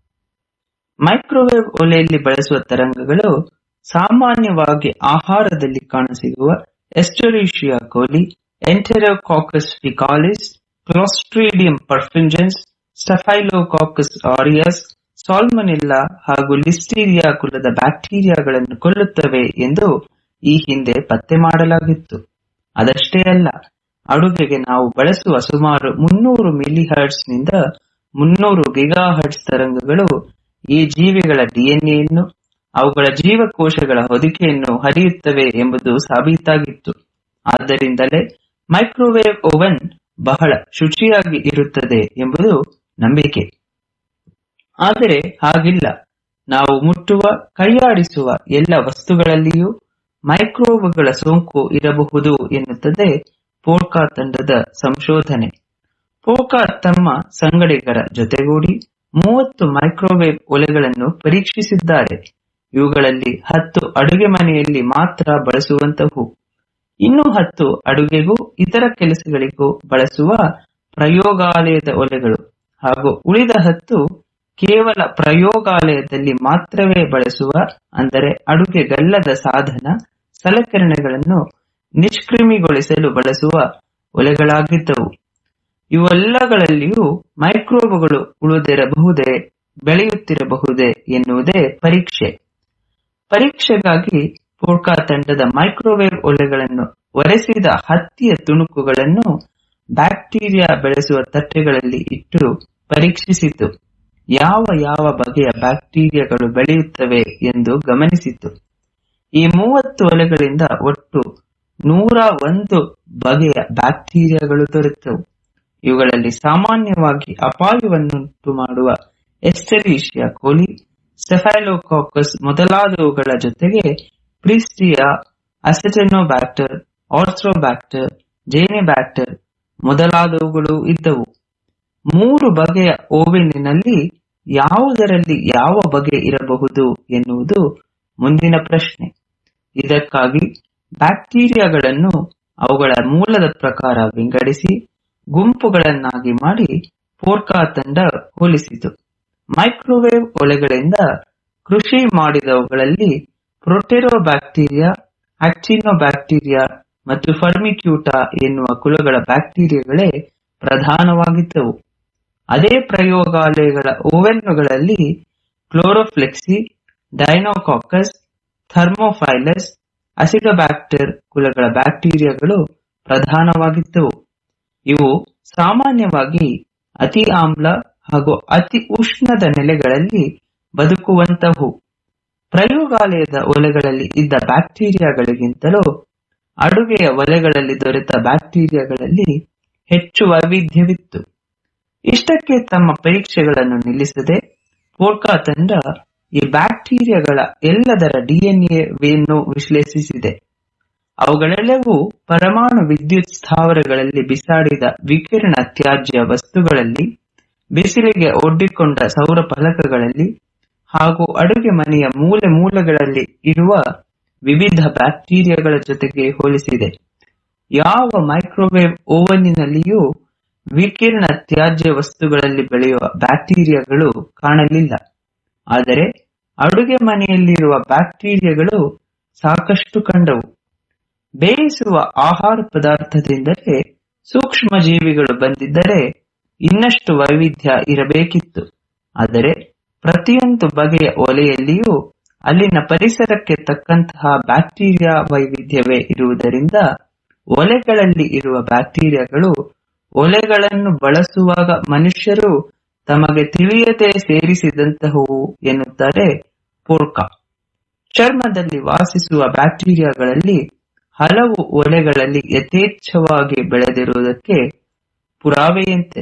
ಮೈಕ್ರೋವೇವ್ ಒಲೆಯಲ್ಲಿ ಬಳಸುವ ತರಂಗಗಳು ಸಾಮಾನ್ಯವಾಗಿ ಆಹಾರದಲ್ಲಿ ಕಾಣಸಿಗುವ ಎಸ್ಟೊರೀಶಿಯಾ ಕೋಲಿ ಎಂಟೆರೋಕಾಕಸ್ ಫಿಕಾಲಿಸ್ ಕ್ಲೋಸ್ಟ್ರೀಡಿಯಂ ಪರ್ಫಿಂಜನ್ಸ್ ಸ್ಟಫೈಲೋಕಾಕಸ್ ಆರಿಯಸ್ ಸಾಲ್ಮೊನೆಲ್ಲಾ ಹಾಗೂ ಲಿಸ್ಟೀರಿಯಾ ಕುಲದ ಬ್ಯಾಕ್ಟೀರಿಯಾಗಳನ್ನು ಕೊಲ್ಲುತ್ತವೆ ಎಂದು ಈ ಹಿಂದೆ ಪತ್ತೆ ಮಾಡಲಾಗಿತ್ತು ಅದಷ್ಟೇ ಅಲ್ಲ ಅಡುಗೆಗೆ ನಾವು ಬಳಸುವ ಸುಮಾರು ಮುನ್ನೂರು ಮಿಲಿಹರ್ಟ್ಸ್ ನಿಂದ ಮುನ್ನೂರು ಗಿಗಾಹರ್ಟ್ಸ್ ತರಂಗಗಳು ಈ ಜೀವಿಗಳ ಡಿಎನ್ಎಯನ್ನು ಅವುಗಳ ಜೀವಕೋಶಗಳ ಹೊದಿಕೆಯನ್ನು ಹರಿಯುತ್ತವೆ ಎಂಬುದು ಸಾಬೀತಾಗಿತ್ತು ಆದ್ದರಿಂದಲೇ ಮೈಕ್ರೋವೇವ್ ಓವನ್ ಬಹಳ ಶುಚಿಯಾಗಿ ಇರುತ್ತದೆ ಎಂಬುದು ನಂಬಿಕೆ ಆದರೆ ಹಾಗಿಲ್ಲ ನಾವು ಮುಟ್ಟುವ ಕೈಯಾಡಿಸುವ ಎಲ್ಲ ವಸ್ತುಗಳಲ್ಲಿಯೂ ಮೈಕ್ರೋಬ್ಗಳ ಸೋಂಕು ಇರಬಹುದು ಎನ್ನುತ್ತದೆ ಪೋರ್ಕಾ ತಂಡದ ಸಂಶೋಧನೆ ಪೋರ್ಕಾ ತಮ್ಮ ಸಂಗಡಿಗರ ಜೊತೆಗೂಡಿ ಮೂವತ್ತು ಮೈಕ್ರೋವೇವ್ ಒಲೆಗಳನ್ನು ಪರೀಕ್ಷಿಸಿದ್ದಾರೆ ಇವುಗಳಲ್ಲಿ ಹತ್ತು ಅಡುಗೆ ಮನೆಯಲ್ಲಿ ಮಾತ್ರ ಬಳಸುವಂತಹವು ಇನ್ನು ಹತ್ತು ಅಡುಗೆಗೂ ಇತರ ಕೆಲಸಗಳಿಗೂ ಬಳಸುವ ಪ್ರಯೋಗಾಲಯದ ಒಲೆಗಳು ಹಾಗೂ ಉಳಿದ ಹತ್ತು ಕೇವಲ ಪ್ರಯೋಗಾಲಯದಲ್ಲಿ ಮಾತ್ರವೇ ಬಳಸುವ ಅಂದರೆ ಅಡುಗೆಗಲ್ಲದ ಸಾಧನ ಸಲಕರಣೆಗಳನ್ನು ನಿಷ್ಕ್ರಿಮಿಗೊಳಿಸಲು ಬಳಸುವ ಒಲೆಗಳಾಗಿದ್ದವು ಇವೆಲ್ಲಗಳಲ್ಲಿಯೂ ಮೈಕ್ರೋಬ್ಗಳು ಉಳಿದಿರಬಹುದೇ ಬೆಳೆಯುತ್ತಿರಬಹುದೇ ಎನ್ನುವುದೇ ಪರೀಕ್ಷೆ ಪರೀಕ್ಷೆಗಾಗಿ ಪೋರ್ಕಾ ತಂಡದ ಮೈಕ್ರೋವೇವ್ ಒಲೆಗಳನ್ನು ಒರೆಸಿದ ಹತ್ತಿಯ ತುಣುಕುಗಳನ್ನು ಬ್ಯಾಕ್ಟೀರಿಯಾ ಬೆಳೆಸುವ ತಟ್ಟೆಗಳಲ್ಲಿ ಇಟ್ಟು ಪರೀಕ್ಷಿಸಿತು ಯಾವ ಯಾವ ಬಗೆಯ ಬ್ಯಾಕ್ಟೀರಿಯಾಗಳು ಬೆಳೆಯುತ್ತವೆ ಎಂದು ಗಮನಿಸಿತು ಈ ಮೂವತ್ತು ಒಲೆಗಳಿಂದ ಒಟ್ಟು ನೂರ ಒಂದು ಬಗೆಯ ಬ್ಯಾಕ್ಟೀರಿಯಾಗಳು ದೊರೆತವು ಇವುಗಳಲ್ಲಿ ಸಾಮಾನ್ಯವಾಗಿ ಅಪಾಯವನ್ನುಂಟು ಮಾಡುವ ಎಸ್ಟೆರೀಶಿಯಾ ಕೋಲಿ ಸ್ಟೆಫೈಲೋಕಾಕಸ್ ಮೊದಲಾದವುಗಳ ಜೊತೆಗೆ ಪ್ರಿಸ್ಟಿಯಾ ಅಸೆಟೆನೋಬ್ಯಾಕ್ಟರ್ ಆರ್ಥ್ರೋಬ್ಯಾಕ್ಟರ್ ಜೇನೆಬ್ಯಾಕ್ಟರ್ ಮೊದಲಾದವುಗಳು ಇದ್ದವು ಮೂರು ಬಗೆಯ ಓವೆನಿನಲ್ಲಿ ಯಾವುದರಲ್ಲಿ ಯಾವ ಬಗೆ ಇರಬಹುದು ಎನ್ನುವುದು ಮುಂದಿನ ಪ್ರಶ್ನೆ ಇದಕ್ಕಾಗಿ ಬ್ಯಾಕ್ಟೀರಿಯಾಗಳನ್ನು ಅವುಗಳ ಮೂಲದ ಪ್ರಕಾರ ವಿಂಗಡಿಸಿ ಗುಂಪುಗಳನ್ನಾಗಿ ಮಾಡಿ ಪೋರ್ಕಾ ತಂಡ ಹೋಲಿಸಿತು ಮೈಕ್ರೋವೇವ್ ಒಲೆಗಳಿಂದ ಕೃಷಿ ಮಾಡಿದವುಗಳಲ್ಲಿ ಪ್ರೊಟೆರೋಬ್ಯಾಕ್ಟೀರಿಯಾ ಆಕ್ಟಿನೋಬ್ಯಾಕ್ಟೀರಿಯಾ ಮತ್ತು ಫರ್ಮಿಕ್ಯೂಟಾ ಎನ್ನುವ ಕುಲಗಳ ಬ್ಯಾಕ್ಟೀರಿಯಾಗಳೇ ಪ್ರಧಾನವಾಗಿದ್ದವು ಅದೇ ಪ್ರಯೋಗಾಲಯಗಳ ಓವೆನ್ಗಳಲ್ಲಿ ಕ್ಲೋರೋಫ್ಲೆಕ್ಸಿ ಡೈನೋಕಾಕಸ್ ಥರ್ಮೋಫೈಲಸ್ ಅಸಿಡೋಬ್ಯಾಕ್ಟರ್ ಕುಲಗಳ ಬ್ಯಾಕ್ಟೀರಿಯಾಗಳು ಪ್ರಧಾನವಾಗಿದ್ದವು ಇವು ಸಾಮಾನ್ಯವಾಗಿ ಅತಿ ಆಮ್ಲ ಹಾಗೂ ಅತಿ ಉಷ್ಣದ ನೆಲೆಗಳಲ್ಲಿ ಬದುಕುವಂತಹವು ಪ್ರಯೋಗಾಲಯದ ಒಲೆಗಳಲ್ಲಿ ಇದ್ದ ಬ್ಯಾಕ್ಟೀರಿಯಾಗಳಿಗಿಂತಲೂ ಅಡುಗೆಯ ಒಲೆಗಳಲ್ಲಿ ದೊರೆತ ಬ್ಯಾಕ್ಟೀರಿಯಾಗಳಲ್ಲಿ ಹೆಚ್ಚು ವೈವಿಧ್ಯವಿತ್ತು ಇಷ್ಟಕ್ಕೆ ತಮ್ಮ ಪರೀಕ್ಷೆಗಳನ್ನು ನಿಲ್ಲಿಸದೆ ಪೋರ್ಕಾ ತಂಡ ಈ ಬ್ಯಾಕ್ಟೀರಿಯಾಗಳ ಎಲ್ಲದರ ಡಿಎನ್ಎವನ್ನು ವಿಶ್ಲೇಷಿಸಿದೆ ಅವುಗಳೆಲ್ಲವೂ ಪರಮಾಣು ವಿದ್ಯುತ್ ಸ್ಥಾವರಗಳಲ್ಲಿ ಬಿಸಾಡಿದ ವಿಕಿರಣ ತ್ಯಾಜ್ಯ ವಸ್ತುಗಳಲ್ಲಿ ಬಿಸಿಲಿಗೆ ಒಡ್ಡಿಕೊಂಡ ಸೌರ ಫಲಕಗಳಲ್ಲಿ ಹಾಗೂ ಅಡುಗೆ ಮನೆಯ ಮೂಲೆ ಮೂಲೆಗಳಲ್ಲಿ ಇರುವ ವಿವಿಧ ಬ್ಯಾಕ್ಟೀರಿಯಾಗಳ ಜೊತೆಗೆ ಹೋಲಿಸಿದೆ ಯಾವ ಮೈಕ್ರೋವೇವ್ ಓವನ್ನಿನಲ್ಲಿಯೂ ವಿಕಿರಣ ತ್ಯಾಜ್ಯ ವಸ್ತುಗಳಲ್ಲಿ ಬೆಳೆಯುವ ಬ್ಯಾಕ್ಟೀರಿಯಾಗಳು ಕಾಣಲಿಲ್ಲ ಆದರೆ ಅಡುಗೆ ಮನೆಯಲ್ಲಿರುವ ಬ್ಯಾಕ್ಟೀರಿಯಾಗಳು ಸಾಕಷ್ಟು ಕಂಡವು ಬೇಯಿಸುವ ಆಹಾರ ಪದಾರ್ಥದಿಂದಲೇ ಸೂಕ್ಷ್ಮ ಜೀವಿಗಳು ಬಂದಿದ್ದರೆ ಇನ್ನಷ್ಟು ವೈವಿಧ್ಯ ಇರಬೇಕಿತ್ತು ಆದರೆ ಪ್ರತಿಯೊಂದು ಬಗೆಯ ಒಲೆಯಲ್ಲಿಯೂ ಅಲ್ಲಿನ ಪರಿಸರಕ್ಕೆ ತಕ್ಕಂತಹ ಬ್ಯಾಕ್ಟೀರಿಯಾ ವೈವಿಧ್ಯವೇ ಇರುವುದರಿಂದ ಒಲೆಗಳಲ್ಲಿ ಇರುವ ಬ್ಯಾಕ್ಟೀರಿಯಾಗಳು ಒಲೆಗಳನ್ನು ಬಳಸುವಾಗ ಮನುಷ್ಯರು ತಮಗೆ ತಿಳಿಯದೆ ಸೇರಿಸಿದಂತಹವು ಎನ್ನುತ್ತಾರೆ ಪೋರ್ಕ ಚರ್ಮದಲ್ಲಿ ವಾಸಿಸುವ ಬ್ಯಾಕ್ಟೀರಿಯಾಗಳಲ್ಲಿ ಹಲವು ಒಲೆಗಳಲ್ಲಿ ಯಥೇಚ್ಛವಾಗಿ ಬೆಳೆದಿರುವುದಕ್ಕೆ ಪುರಾವೆಯಂತೆ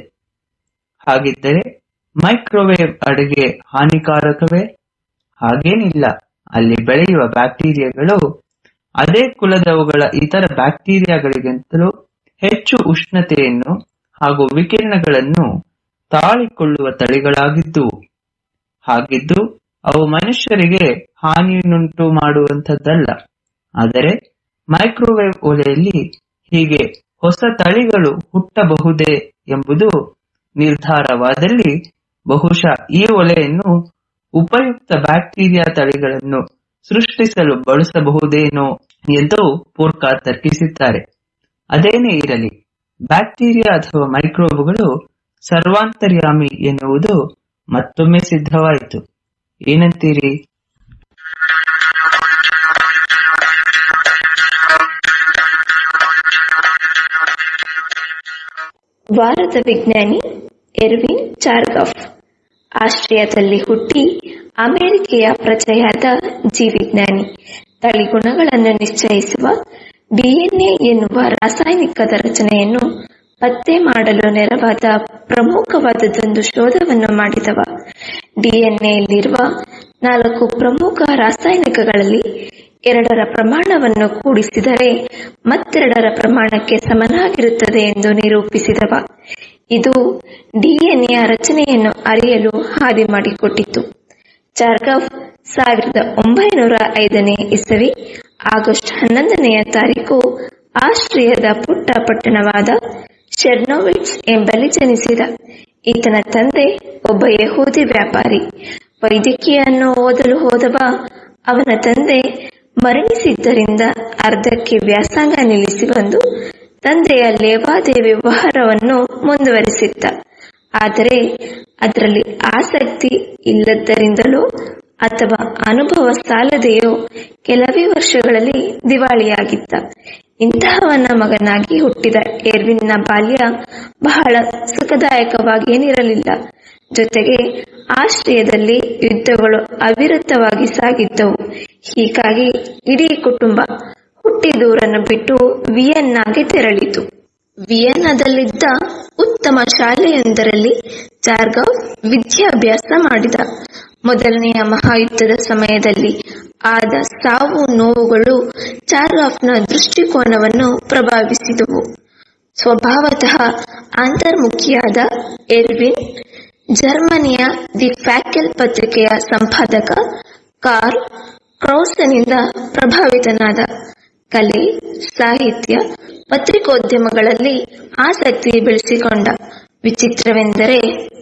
ಹಾಗಿದ್ದರೆ ಮೈಕ್ರೋವೇವ್ ಅಡುಗೆ ಹಾನಿಕಾರಕವೇ ಹಾಗೇನಿಲ್ಲ ಅಲ್ಲಿ ಬೆಳೆಯುವ ಬ್ಯಾಕ್ಟೀರಿಯಾಗಳು ಅದೇ ಕುಲದವುಗಳ ಇತರ ಬ್ಯಾಕ್ಟೀರಿಯಾಗಳಿಗಿಂತಲೂ ಹೆಚ್ಚು ಉಷ್ಣತೆಯನ್ನು ಹಾಗೂ ವಿಕಿರಣಗಳನ್ನು ತಾಳಿಕೊಳ್ಳುವ ತಳಿಗಳಾಗಿದ್ದುವು ಹಾಗಿದ್ದು ಅವು ಮನುಷ್ಯರಿಗೆ ಹಾನಿಯನ್ನುಂಟು ಮಾಡುವಂಥದ್ದಲ್ಲ ಆದರೆ ಮೈಕ್ರೋವೇವ್ ಒಲೆಯಲ್ಲಿ ಹೀಗೆ ಹೊಸ ತಳಿಗಳು ಹುಟ್ಟಬಹುದೇ ಎಂಬುದು ನಿರ್ಧಾರವಾದಲ್ಲಿ ಬಹುಶಃ ಈ ಒಲೆಯನ್ನು ಉಪಯುಕ್ತ ಬ್ಯಾಕ್ಟೀರಿಯಾ ತಳಿಗಳನ್ನು ಸೃಷ್ಟಿಸಲು ಬಳಸಬಹುದೇನೋ ಎಂದು ಪೋರ್ಕಾ ತರ್ಕಿಸಿದ್ದಾರೆ ಅದೇನೇ ಇರಲಿ ಬ್ಯಾಕ್ಟೀರಿಯಾ ಅಥವಾ ಮೈಕ್ರೋಬ್ಗಳು ಸರ್ವಾಂತರ್ಯಾಮಿ ಎನ್ನುವುದು ಮತ್ತೊಮ್ಮೆ ಸಿದ್ಧವಾಯಿತು ಏನಂತೀರಿ ವಾರದ ವಿಜ್ಞಾನಿ ಎರ್ವಿನ್ ಚಾರ್ಗಫ್ ಆಸ್ಟ್ರಿಯಾದಲ್ಲಿ ಹುಟ್ಟಿ ಅಮೆರಿಕೆಯ ಪ್ರಜೆಯಾದ ಜೀವಿಜ್ಞಾನಿ ತಳಿಗುಣಗಳನ್ನು ನಿಶ್ಚಯಿಸುವ ಡಿಎನ್ಎ ಎನ್ನುವ ರಾಸಾಯನಿಕದ ರಚನೆಯನ್ನು ಪತ್ತೆ ಮಾಡಲು ನೆರವಾದ ಪ್ರಮುಖವಾದದೊಂದು ಶೋಧವನ್ನು ಮಾಡಿದವ ಡಿಎನ್ಎಯಲ್ಲಿರುವ ನಾಲ್ಕು ಪ್ರಮುಖ ರಾಸಾಯನಿಕಗಳಲ್ಲಿ ಎರಡರ ಪ್ರಮಾಣವನ್ನು ಕೂಡಿಸಿದರೆ ಮತ್ತೆರಡರ ಪ್ರಮಾಣಕ್ಕೆ ಸಮನಾಗಿರುತ್ತದೆ ಎಂದು ನಿರೂಪಿಸಿದವ ಇದು ಡಿಎನ್ಎಯ ರಚನೆಯನ್ನು ಅರಿಯಲು ಹಾದಿ ಮಾಡಿಕೊಟ್ಟಿತು ಚಾರ್ಗಫ್ ಸಾವಿರದ ಒಂಬೈನೂರ ಐದನೇ ಇಸವಿ ಆಗಸ್ಟ್ ಹನ್ನೊಂದನೆಯ ತಾರೀಕು ಆಸ್ಟ್ರಿಯಾದ ಪುಟ್ಟ ಪಟ್ಟಣವಾದ ಶೆರ್ನೋವಿಟ್ಸ್ ಎಂಬಲ್ಲಿ ಜನಿಸಿದ ಈತನ ತಂದೆ ಒಬ್ಬ ಯಹೂದಿ ವ್ಯಾಪಾರಿ ವೈದ್ಯಕೀಯನ್ನು ಓದಲು ಹೋದವ ಅವನ ತಂದೆ ಮರಣಿಸಿದ್ದರಿಂದ ಅರ್ಧಕ್ಕೆ ವ್ಯಾಸಂಗ ನಿಲ್ಲಿಸಿ ಬಂದು ತಂದೆಯ ಲೇವಾದೇವಿ ವ್ಯವಹಾರವನ್ನು ಮುಂದುವರಿಸಿದ್ದ ಆದರೆ ಅದರಲ್ಲಿ ಆಸಕ್ತಿ ಇಲ್ಲದ್ದರಿಂದಲೋ ಅಥವಾ ಅನುಭವ ಸಾಲದೆಯೋ ಕೆಲವೇ ವರ್ಷಗಳಲ್ಲಿ ದಿವಾಳಿಯಾಗಿದ್ದ ಇಂತಹವನ ಮಗನಾಗಿ ಹುಟ್ಟಿದ ಎರ್ವಿನ್ನ ಬಾಲ್ಯ ಬಹಳ ಸುಖದಾಯಕವಾಗೇನಿರಲಿಲ್ಲ ಜೊತೆಗೆ ಆಶ್ರಯದಲ್ಲಿ ಯುದ್ಧಗಳು ಅವಿರತವಾಗಿ ಸಾಗಿದ್ದವು ಹೀಗಾಗಿ ಇಡೀ ಕುಟುಂಬ ಹುಟ್ಟಿದೂರನ್ನು ಬಿಟ್ಟು ವಿಯನ್ನಾಗೆ ತೆರಳಿತು ವಿಯನ್ನಾದಲ್ಲಿದ್ದ ಉತ್ತಮ ಶಾಲೆಯೊಂದರಲ್ಲಿ ಜಾರ್ಗವ್ ವಿದ್ಯಾಭ್ಯಾಸ ಮಾಡಿದ ಮೊದಲನೆಯ ಮಹಾಯುದ್ಧದ ಸಮಯದಲ್ಲಿ ಆದ ಸಾವು ನೋವುಗಳು ಚಾರ್ಗಾಫ್ನ ದೃಷ್ಟಿಕೋನವನ್ನು ಪ್ರಭಾವಿಸಿದವು ಸ್ವಭಾವತಃ ಅಂತರ್ಮುಖಿಯಾದ ಎರ್ವಿನ್ ಜರ್ಮನಿಯ ದಿ ಫ್ಯಾಕೆಲ್ ಪತ್ರಿಕೆಯ ಸಂಪಾದಕ ಕಾರ್ಲ್ ಕ್ರೌಸನಿಂದ ಪ್ರಭಾವಿತನಾದ ಕಲೆ ಸಾಹಿತ್ಯ ಪತ್ರಿಕೋದ್ಯಮಗಳಲ್ಲಿ ಆಸಕ್ತಿ ಬೆಳೆಸಿಕೊಂಡ ವಿಚಿತ್ರವೆಂದರೆ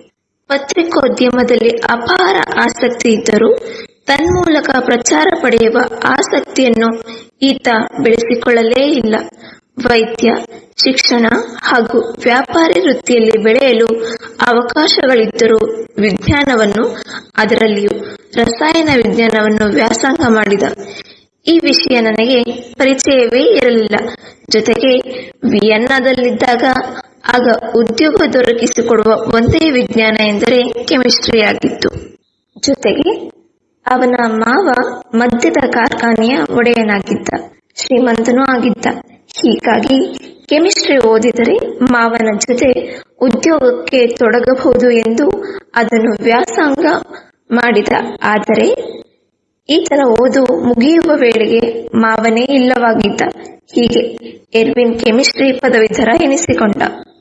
ಪತ್ರಿಕೋದ್ಯಮದಲ್ಲಿ ಅಪಾರ ಆಸಕ್ತಿ ಇದ್ದರೂ ತನ್ಮೂಲಕ ಪ್ರಚಾರ ಪಡೆಯುವ ಆಸಕ್ತಿಯನ್ನು ಈತ ಬೆಳೆಸಿಕೊಳ್ಳಲೇ ಇಲ್ಲ ವೈದ್ಯ ಶಿಕ್ಷಣ ಹಾಗೂ ವ್ಯಾಪಾರಿ ವೃತ್ತಿಯಲ್ಲಿ ಬೆಳೆಯಲು ಅವಕಾಶಗಳಿದ್ದರೂ ವಿಜ್ಞಾನವನ್ನು ಅದರಲ್ಲಿಯೂ ರಸಾಯನ ವಿಜ್ಞಾನವನ್ನು ವ್ಯಾಸಂಗ ಮಾಡಿದ ಈ ವಿಷಯ ನನಗೆ ಪರಿಚಯವೇ ಇರಲಿಲ್ಲ ಜೊತೆಗೆ ವಿಯನ್ನಾದಲ್ಲಿದ್ದಾಗ ಆಗ ಉದ್ಯೋಗ ದೊರಕಿಸಿಕೊಡುವ ಒಂದೇ ವಿಜ್ಞಾನ ಎಂದರೆ ಕೆಮಿಸ್ಟ್ರಿ ಆಗಿತ್ತು ಜೊತೆಗೆ ಅವನ ಮಾವ ಮದ್ಯದ ಕಾರ್ಖಾನೆಯ ಒಡೆಯನಾಗಿದ್ದ ಶ್ರೀಮಂತನೂ ಆಗಿದ್ದ ಹೀಗಾಗಿ ಕೆಮಿಸ್ಟ್ರಿ ಓದಿದರೆ ಮಾವನ ಜೊತೆ ಉದ್ಯೋಗಕ್ಕೆ ತೊಡಗಬಹುದು ಎಂದು ಅದನ್ನು ವ್ಯಾಸಂಗ ಮಾಡಿದ ಆದರೆ ಈತನ ಓದು ಮುಗಿಯುವ ವೇಳೆಗೆ ಮಾವನೇ ಇಲ್ಲವಾಗಿದ್ದ ಹೀಗೆ ಎರ್ವಿನ್ ಕೆಮಿಸ್ಟ್ರಿ ಪದವೀಧರ ಎನಿಸಿಕೊಂಡ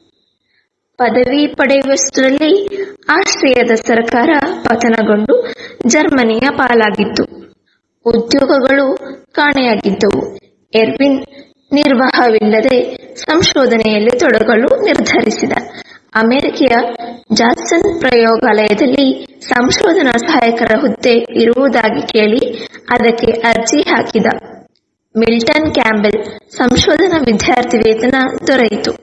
ಪದವಿ ಪಡೆಯುವಷ್ಟರಲ್ಲಿ ಆಸ್ಟ್ರಿಯಾದ ಸರ್ಕಾರ ಪತನಗೊಂಡು ಜರ್ಮನಿಯ ಪಾಲಾಗಿತ್ತು ಉದ್ಯೋಗಗಳು ಕಾಣೆಯಾಗಿದ್ದವು ಎರ್ವಿನ್ ನಿರ್ವಾಹವಿಲ್ಲದೆ ಸಂಶೋಧನೆಯಲ್ಲಿ ತೊಡಗಲು ನಿರ್ಧರಿಸಿದ ಅಮೆರಿಕೆಯ ಜಾನ್ಸನ್ ಪ್ರಯೋಗಾಲಯದಲ್ಲಿ ಸಂಶೋಧನಾ ಸಹಾಯಕರ ಹುದ್ದೆ ಇರುವುದಾಗಿ ಕೇಳಿ ಅದಕ್ಕೆ ಅರ್ಜಿ ಹಾಕಿದ ಮಿಲ್ಟನ್ ಕ್ಯಾಂಬೆಲ್ ಸಂಶೋಧನಾ ವಿದ್ಯಾರ್ಥಿ ವೇತನ ದೊರೆಯಿತು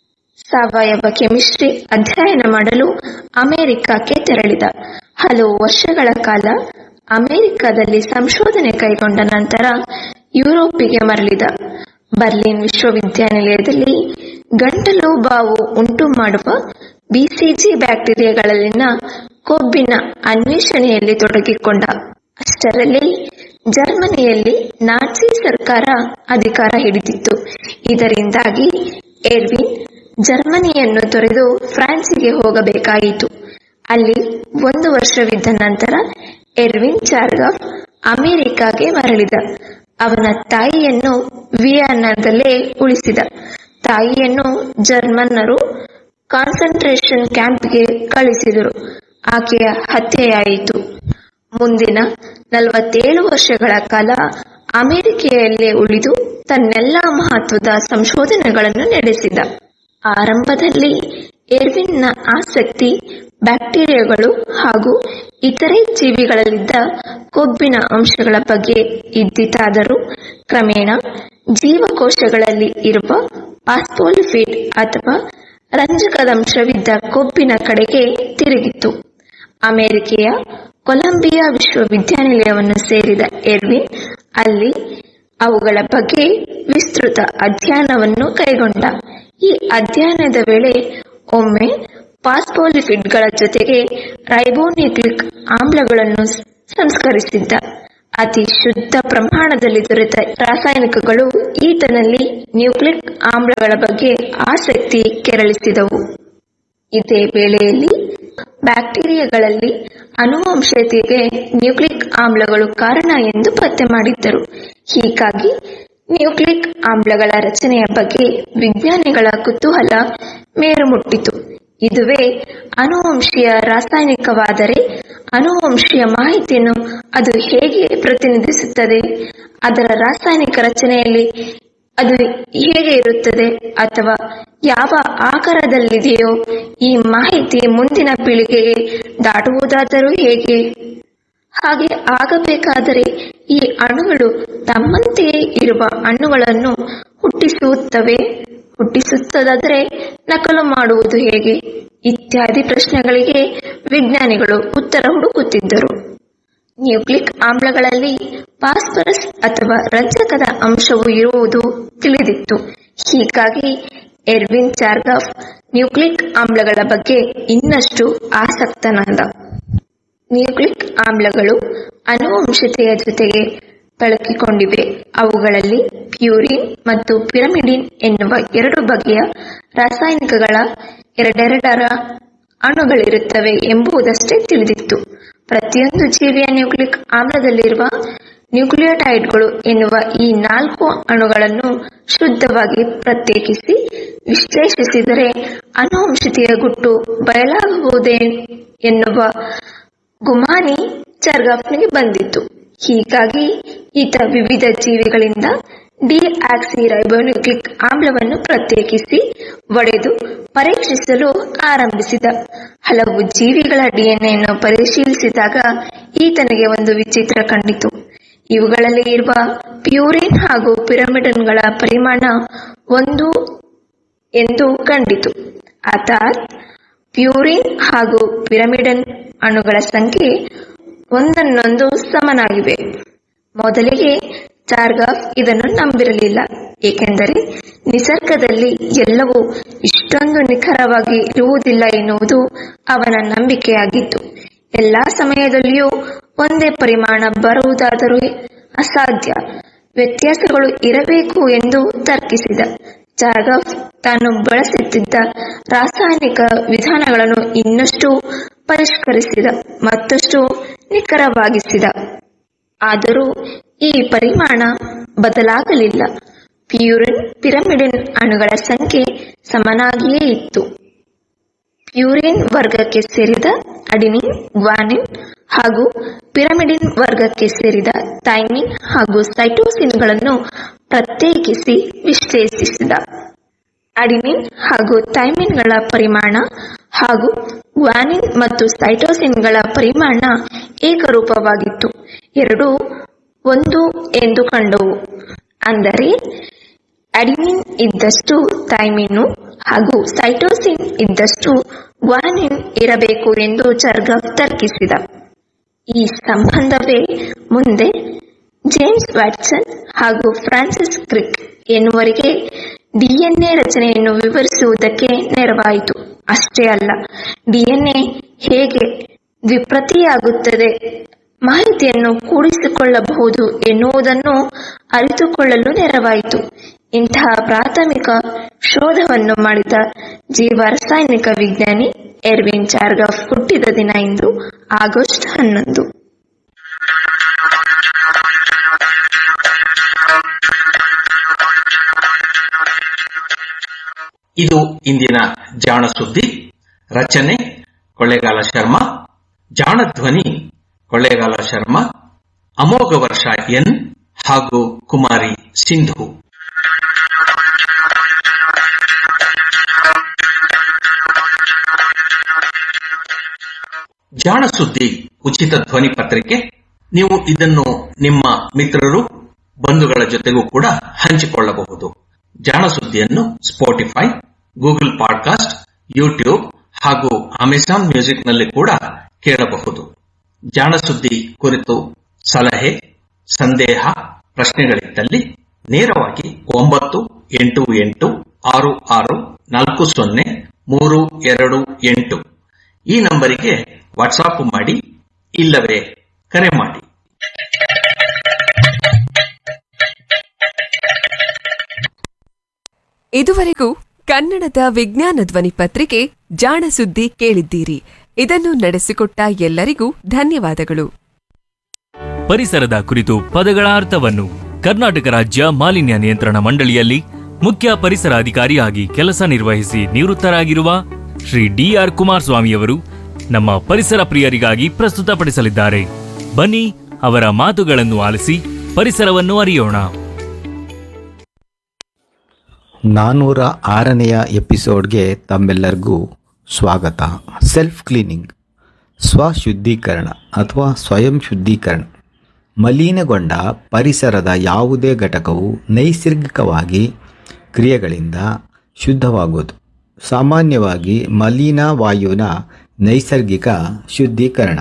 ಸಾವಯವ ಕೆಮಿಸ್ಟ್ರಿ ಅಧ್ಯಯನ ಮಾಡಲು ಅಮೆರಿಕಕ್ಕೆ ತೆರಳಿದ ಹಲವು ವರ್ಷಗಳ ಕಾಲ ಅಮೆರಿಕದಲ್ಲಿ ಸಂಶೋಧನೆ ಕೈಗೊಂಡ ನಂತರ ಯುರೋಪಿಗೆ ಮರಳಿದ ಬರ್ಲಿನ್ ವಿಶ್ವವಿದ್ಯಾನಿಲಯದಲ್ಲಿ ಗಂಟಲು ಬಾವು ಉಂಟು ಮಾಡುವ ಬಿಸಿಜಿ ಬ್ಯಾಕ್ಟೀರಿಯಾಗಳಲ್ಲಿನ ಕೊಬ್ಬಿನ ಅನ್ವೇಷಣೆಯಲ್ಲಿ ತೊಡಗಿಕೊಂಡ ಅಷ್ಟರಲ್ಲಿ ಜರ್ಮನಿಯಲ್ಲಿ ನಾಜಿ ಸರ್ಕಾರ ಅಧಿಕಾರ ಹಿಡಿದಿತ್ತು ಇದರಿಂದಾಗಿ ಎರ್ವಿನ್ ಜರ್ಮನಿಯನ್ನು ತೊರೆದು ಫ್ರಾನ್ಸಿಗೆ ಹೋಗಬೇಕಾಯಿತು ಅಲ್ಲಿ ಒಂದು ವರ್ಷವಿದ್ದ ನಂತರ ಎರ್ವಿನ್ ಚಾರ್ಗಾಫ್ ಅಮೆರಿಕಾಗೆ ಮರಳಿದ ಅವನ ತಾಯಿಯನ್ನು ವಿಯನ್ನಾದಲ್ಲೇ ಉಳಿಸಿದ ತಾಯಿಯನ್ನು ಜರ್ಮನ್ನರು ಕಾನ್ಸಂಟ್ರೇಷನ್ ಕ್ಯಾಂಪ್ಗೆ ಕಳಿಸಿದರು ಆಕೆಯ ಹತ್ಯೆಯಾಯಿತು ಮುಂದಿನ ನಲವತ್ತೇಳು ವರ್ಷಗಳ ಕಾಲ ಅಮೆರಿಕೆಯಲ್ಲೇ ಉಳಿದು ತನ್ನೆಲ್ಲ ಮಹತ್ವದ ಸಂಶೋಧನೆಗಳನ್ನು ನಡೆಸಿದ ಆರಂಭದಲ್ಲಿ ಎರ್ವಿನ್ನ ಆಸಕ್ತಿ ಬ್ಯಾಕ್ಟೀರಿಯಾಗಳು ಹಾಗೂ ಇತರೆ ಜೀವಿಗಳಲ್ಲಿದ್ದ ಕೊಬ್ಬಿನ ಅಂಶಗಳ ಬಗ್ಗೆ ಇದ್ದಿತಾದರೂ ಕ್ರಮೇಣ ಜೀವಕೋಶಗಳಲ್ಲಿ ಇರುವ ಪಾಸ್ಪೋಲಿಫಿಡ್ ಅಥವಾ ರಂಜಕದಂಶವಿದ್ದ ಕೊಬ್ಬಿನ ಕಡೆಗೆ ತಿರುಗಿತು ಅಮೆರಿಕೆಯ ಕೊಲಂಬಿಯಾ ವಿಶ್ವವಿದ್ಯಾನಿಲಯವನ್ನು ಸೇರಿದ ಎರ್ವಿನ್ ಅಲ್ಲಿ ಅವುಗಳ ಬಗ್ಗೆ ವಿಸ್ತೃತ ಅಧ್ಯಯನವನ್ನು ಕೈಗೊಂಡ ಈ ಅಧ್ಯಯನದ ವೇಳೆ ಒಮ್ಮೆ ಪಾಸ್ಪೋಲಿಫಿಡ್ಗಳ ಜೊತೆಗೆ ರೈಬೋನ್ಯೂಕ್ಲಿಕ್ ಆಮ್ಲಗಳನ್ನು ಸಂಸ್ಕರಿಸಿದ್ದ ಅತಿ ಶುದ್ಧ ಪ್ರಮಾಣದಲ್ಲಿ ದೊರೆತ ರಾಸಾಯನಿಕಗಳು ಈತನಲ್ಲಿ ನ್ಯೂಕ್ಲಿಕ್ ಆಮ್ಲಗಳ ಬಗ್ಗೆ ಆಸಕ್ತಿ ಕೆರಳಿಸಿದವು ಇದೇ ವೇಳೆಯಲ್ಲಿ ಬ್ಯಾಕ್ಟೀರಿಯಾಗಳಲ್ಲಿ ಅನುವಂಶತೆಗೆ ನ್ಯೂಕ್ಲಿಕ್ ಆಮ್ಲಗಳು ಕಾರಣ ಎಂದು ಪತ್ತೆ ಮಾಡಿದ್ದರು ಹೀಗಾಗಿ ನ್ಯೂಕ್ಲಿಕ್ ಆಮ್ಲಗಳ ರಚನೆಯ ಬಗ್ಗೆ ವಿಜ್ಞಾನಿಗಳ ಕುತೂಹಲ ಮೇರುಮುಟ್ಟಿತು ಇದುವೇ ಅನುವಂಶೀಯ ರಾಸಾಯನಿಕವಾದರೆ ಅನುವಂಶೀಯ ಮಾಹಿತಿಯನ್ನು ಅದು ಹೇಗೆ ಪ್ರತಿನಿಧಿಸುತ್ತದೆ ಅದರ ರಾಸಾಯನಿಕ ರಚನೆಯಲ್ಲಿ ಅದು ಹೇಗೆ ಇರುತ್ತದೆ ಅಥವಾ ಯಾವ ಆಕಾರದಲ್ಲಿದೆಯೋ ಈ ಮಾಹಿತಿ ಮುಂದಿನ ಪೀಳಿಗೆಗೆ ದಾಟುವುದಾದರೂ ಹೇಗೆ ಹಾಗೆ ಆಗಬೇಕಾದರೆ ಈ ಅಣುಗಳು ತಮ್ಮಂತೆಯೇ ಇರುವ ಅಣುಗಳನ್ನು ಹುಟ್ಟಿಸುತ್ತವೆ ಹುಟ್ಟಿಸುತ್ತದಾದರೆ ನಕಲು ಮಾಡುವುದು ಹೇಗೆ ಇತ್ಯಾದಿ ಪ್ರಶ್ನೆಗಳಿಗೆ ವಿಜ್ಞಾನಿಗಳು ಉತ್ತರ ಹುಡುಕುತ್ತಿದ್ದರು ನ್ಯೂಕ್ಲಿಕ್ ಆಮ್ಲಗಳಲ್ಲಿ ಫಾಸ್ಫರಸ್ ಅಥವಾ ರಂಜಕದ ಅಂಶವು ಇರುವುದು ತಿಳಿದಿತ್ತು ಹೀಗಾಗಿ ಎರ್ವಿನ್ ಚಾರ್ಗಾಫ್ ನ್ಯೂಕ್ಲಿಕ್ ಆಮ್ಲಗಳ ಬಗ್ಗೆ ಇನ್ನಷ್ಟು ಆಸಕ್ತನಾದ ನ್ಯೂಕ್ಲಿಕ್ ಆಮ್ಲಗಳು ಅನುವಂಶತೆಯ ಜೊತೆಗೆ ಬಳಕಿಕೊಂಡಿವೆ ಅವುಗಳಲ್ಲಿ ಪ್ಯೂರಿನ್ ಮತ್ತು ಪಿರಮಿಡಿನ್ ಎನ್ನುವ ಎರಡು ಬಗೆಯ ರಾಸಾಯನಿಕಗಳ ಎರಡೆರಡರ ಅಣುಗಳಿರುತ್ತವೆ ಎಂಬುದಷ್ಟೇ ತಿಳಿದಿತ್ತು ಪ್ರತಿಯೊಂದು ಜೀವಿಯ ನ್ಯೂಕ್ಲಿಕ್ ಆಮ್ಲದಲ್ಲಿರುವ ನ್ಯೂಕ್ಲಿಯೋಟೈಡ್ಗಳು ಎನ್ನುವ ಈ ನಾಲ್ಕು ಅಣುಗಳನ್ನು ಶುದ್ಧವಾಗಿ ಪ್ರತ್ಯೇಕಿಸಿ ವಿಶ್ಲೇಷಿಸಿದರೆ ಅನುವಂಶತೆಯ ಗುಟ್ಟು ಬಯಲಾಗಬಹುದೇ ಎನ್ನುವ ಗುಮಾನಿ ಚರ್ಗಾಫ್ನಿಗೆ ಬಂದಿತ್ತು ಹೀಗಾಗಿ ಈತ ವಿವಿಧ ಜೀವಿಗಳಿಂದ ಡಿಆಕ್ಸಿ ರೈಬೋನ್ಯೂಕ್ಲಿಕ್ ಆಮ್ಲವನ್ನು ಪ್ರತ್ಯೇಕಿಸಿ ಒಡೆದು ಪರೀಕ್ಷಿಸಲು ಆರಂಭಿಸಿದ ಹಲವು ಜೀವಿಗಳ ಡಿಎನ್ಎಯನ್ನು ಪರಿಶೀಲಿಸಿದಾಗ ಈತನಿಗೆ ಒಂದು ವಿಚಿತ್ರ ಕಂಡಿತು ಇವುಗಳಲ್ಲಿ ಇರುವ ಪ್ಯೂರಿನ್ ಹಾಗೂ ಪಿರಮಿಡನ್ಗಳ ಪರಿಮಾಣ ಒಂದು ಎಂದು ಕಂಡಿತು ಅರ್ಥಾತ್ ಪ್ಯೂರಿನ್ ಹಾಗೂ ಪಿರಮಿಡನ್ ಅಣುಗಳ ಸಂಖ್ಯೆ ಒಂದನ್ನೊಂದು ಸಮನಾಗಿವೆ ಮೊದಲಿಗೆ ಚಾರ್ಗಾಫ್ ಇದನ್ನು ನಂಬಿರಲಿಲ್ಲ ಏಕೆಂದರೆ ನಿಸರ್ಗದಲ್ಲಿ ಎಲ್ಲವೂ ಇಷ್ಟೊಂದು ನಿಖರವಾಗಿ ಇರುವುದಿಲ್ಲ ಎನ್ನುವುದು ಅವನ ನಂಬಿಕೆಯಾಗಿತ್ತು ಎಲ್ಲಾ ಸಮಯದಲ್ಲಿಯೂ ಒಂದೇ ಪರಿಮಾಣ ಬರುವುದಾದರೂ ಅಸಾಧ್ಯ ವ್ಯತ್ಯಾಸಗಳು ಇರಬೇಕು ಎಂದು ತರ್ಕಿಸಿದ ಚಾರ್ಗಾಫ್ ತಾನು ಬಳಸುತ್ತಿದ್ದ ರಾಸಾಯನಿಕ ವಿಧಾನಗಳನ್ನು ಇನ್ನಷ್ಟು ಪರಿಷ್ಕರಿಸಿದ ಮತ್ತಷ್ಟು ನಿಖರವಾಗಿಸಿದ ಆದರೂ ಈ ಪರಿಮಾಣ ಬದಲಾಗಲಿಲ್ಲ ಪ್ಯೂರಿನ್ ಪಿರಮಿಡಿನ್ ಅಣುಗಳ ಸಂಖ್ಯೆ ಸಮನಾಗಿಯೇ ಇತ್ತು ಪ್ಯೂರಿನ್ ವರ್ಗಕ್ಕೆ ಸೇರಿದ ಅಡಿನಿನ್ ಗ್ವಾನಿನ್ ಹಾಗೂ ಪಿರಮಿಡಿನ್ ವರ್ಗಕ್ಕೆ ಸೇರಿದ ಥೈಮಿನ್ ಹಾಗೂ ಸೈಟೋಸಿನ್ಗಳನ್ನು ಪ್ರತ್ಯೇಕಿಸಿ ವಿಶ್ಲೇಷಿಸಿದ ಅಡಿನಿನ್ ಹಾಗೂ ಥೈಮಿನ್ಗಳ ಪರಿಮಾಣ ಹಾಗೂ ಗ್ವಾನಿನ್ ಮತ್ತು ಸೈಟೋಸಿನ್ಗಳ ಪರಿಮಾಣ ಏಕರೂಪವಾಗಿತ್ತು ಎರಡೂ ಒಂದು ಎಂದು ಕಂಡವು ಅಂದರೆ ಅಡಿನಿನ್ ಇದ್ದಷ್ಟು ಥೈಮಿನು ಹಾಗೂ ಸೈಟೋಸಿನ್ ಇದ್ದಷ್ಟು ಗ್ವಾನಿನ್ ಇರಬೇಕು ಎಂದು ಚರ್ಗಫ್ ತರ್ಕಿಸಿದ ಈ ಸಂಬಂಧವೇ ಮುಂದೆ ಜೇಮ್ಸ್ ವ್ಯಾಟ್ಸನ್ ಹಾಗೂ ಫ್ರಾನ್ಸಿಸ್ ಕ್ರಿಕ್ ಎನ್ನುವರಿಗೆ ಡಿಎನ್ಎ ರಚನೆಯನ್ನು ವಿವರಿಸುವುದಕ್ಕೆ ನೆರವಾಯಿತು ಅಷ್ಟೇ ಅಲ್ಲ ಡಿಎನ್ಎ ಹೇಗೆ ದ್ವಿಪ್ರತಿಯಾಗುತ್ತದೆ ಮಾಹಿತಿಯನ್ನು ಕೂಡಿಸಿಕೊಳ್ಳಬಹುದು ಎನ್ನುವುದನ್ನು ಅರಿತುಕೊಳ್ಳಲು ನೆರವಾಯಿತು ಇಂತಹ ಪ್ರಾಥಮಿಕ ಶೋಧವನ್ನು ಮಾಡಿದ ಜೀವ ರಾಸಾಯನಿಕ ವಿಜ್ಞಾನಿ ಎರ್ವಿನ್ ಚಾರ್ಗಫ್ ಹುಟ್ಟಿದ ದಿನ ಇಂದು ಆಗಸ್ಟ್ ಹನ್ನೊಂದು ಇದು ಇಂದಿನ ಜಾಣ ಸುದ್ದಿ ರಚನೆ ಕೊಳ್ಳೇಗಾಲ ಶರ್ಮಾ ಜಾಣ ಧ್ವನಿ ಕೊಳ್ಳೇಗಾಲ ಶರ್ಮಾ ಅಮೋಘ ವರ್ಷ ಎನ್ ಹಾಗೂ ಕುಮಾರಿ ಸಿಂಧು ಜಾಣ ಸುದ್ದಿ ಉಚಿತ ಧ್ವನಿ ಪತ್ರಿಕೆ ನೀವು ಇದನ್ನು ನಿಮ್ಮ ಮಿತ್ರರು ಬಂಧುಗಳ ಜೊತೆಗೂ ಕೂಡ ಹಂಚಿಕೊಳ್ಳಬಹುದು ಜಾಣ ಸುದ್ದಿಯನ್ನು ಸ್ಪೋಟಿಫೈ ಗೂಗಲ್ ಪಾಡ್ಕಾಸ್ಟ್ ಯೂಟ್ಯೂಬ್ ಹಾಗೂ ಅಮೆಜಾನ್ ಮ್ಯೂಸಿಕ್ನಲ್ಲಿ ಕೂಡ ಕೇಳಬಹುದು ಜಾಣ ಸುದ್ದಿ ಕುರಿತು ಸಲಹೆ ಸಂದೇಹ ಪ್ರಶ್ನೆಗಳಿದ್ದಲ್ಲಿ ನೇರವಾಗಿ ಒಂಬತ್ತು ಎಂಟು ಎಂಟು ಆರು ಆರು ನಾಲ್ಕು ಸೊನ್ನೆ ಮೂರು ಎರಡು ಎಂಟು ಈ ನಂಬರಿಗೆ ವಾಟ್ಸಾಪ್ ಮಾಡಿ ಇಲ್ಲವೇ ಕರೆ ಮಾಡಿ ಇದುವರೆಗೂ ಕನ್ನಡದ ವಿಜ್ಞಾನ ಧ್ವನಿ ಪತ್ರಿಕೆ ಜಾಣ ಸುದ್ದಿ ಕೇಳಿದ್ದೀರಿ ಇದನ್ನು ನಡೆಸಿಕೊಟ್ಟ ಎಲ್ಲರಿಗೂ ಧನ್ಯವಾದಗಳು ಪರಿಸರದ ಕುರಿತು ಪದಗಳ ಅರ್ಥವನ್ನು ಕರ್ನಾಟಕ ರಾಜ್ಯ ಮಾಲಿನ್ಯ ನಿಯಂತ್ರಣ ಮಂಡಳಿಯಲ್ಲಿ ಮುಖ್ಯ ಪರಿಸರ ಅಧಿಕಾರಿಯಾಗಿ ಕೆಲಸ ನಿರ್ವಹಿಸಿ ನಿವೃತ್ತರಾಗಿರುವ ಶ್ರೀ ಡಿಆರ್ ಕುಮಾರಸ್ವಾಮಿಯವರು ನಮ್ಮ ಪರಿಸರ ಪ್ರಿಯರಿಗಾಗಿ ಪ್ರಸ್ತುತಪಡಿಸಲಿದ್ದಾರೆ ಬನ್ನಿ ಅವರ ಮಾತುಗಳನ್ನು ಆಲಿಸಿ ಪರಿಸರವನ್ನು ಅರಿಯೋಣ ನಾನ್ನೂರ ಆರನೆಯ ಎಪಿಸೋಡ್ಗೆ ತಮ್ಮೆಲ್ಲರಿಗೂ ಸ್ವಾಗತ ಸೆಲ್ಫ್ ಕ್ಲೀನಿಂಗ್ ಸ್ವಶುದ್ಧೀಕರಣ ಅಥವಾ ಸ್ವಯಂ ಶುದ್ಧೀಕರಣ ಮಲಿನಗೊಂಡ ಪರಿಸರದ ಯಾವುದೇ ಘಟಕವು ನೈಸರ್ಗಿಕವಾಗಿ ಕ್ರಿಯೆಗಳಿಂದ ಶುದ್ಧವಾಗುವುದು ಸಾಮಾನ್ಯವಾಗಿ ಮಲಿನ ವಾಯುವಿನ ನೈಸರ್ಗಿಕ ಶುದ್ಧೀಕರಣ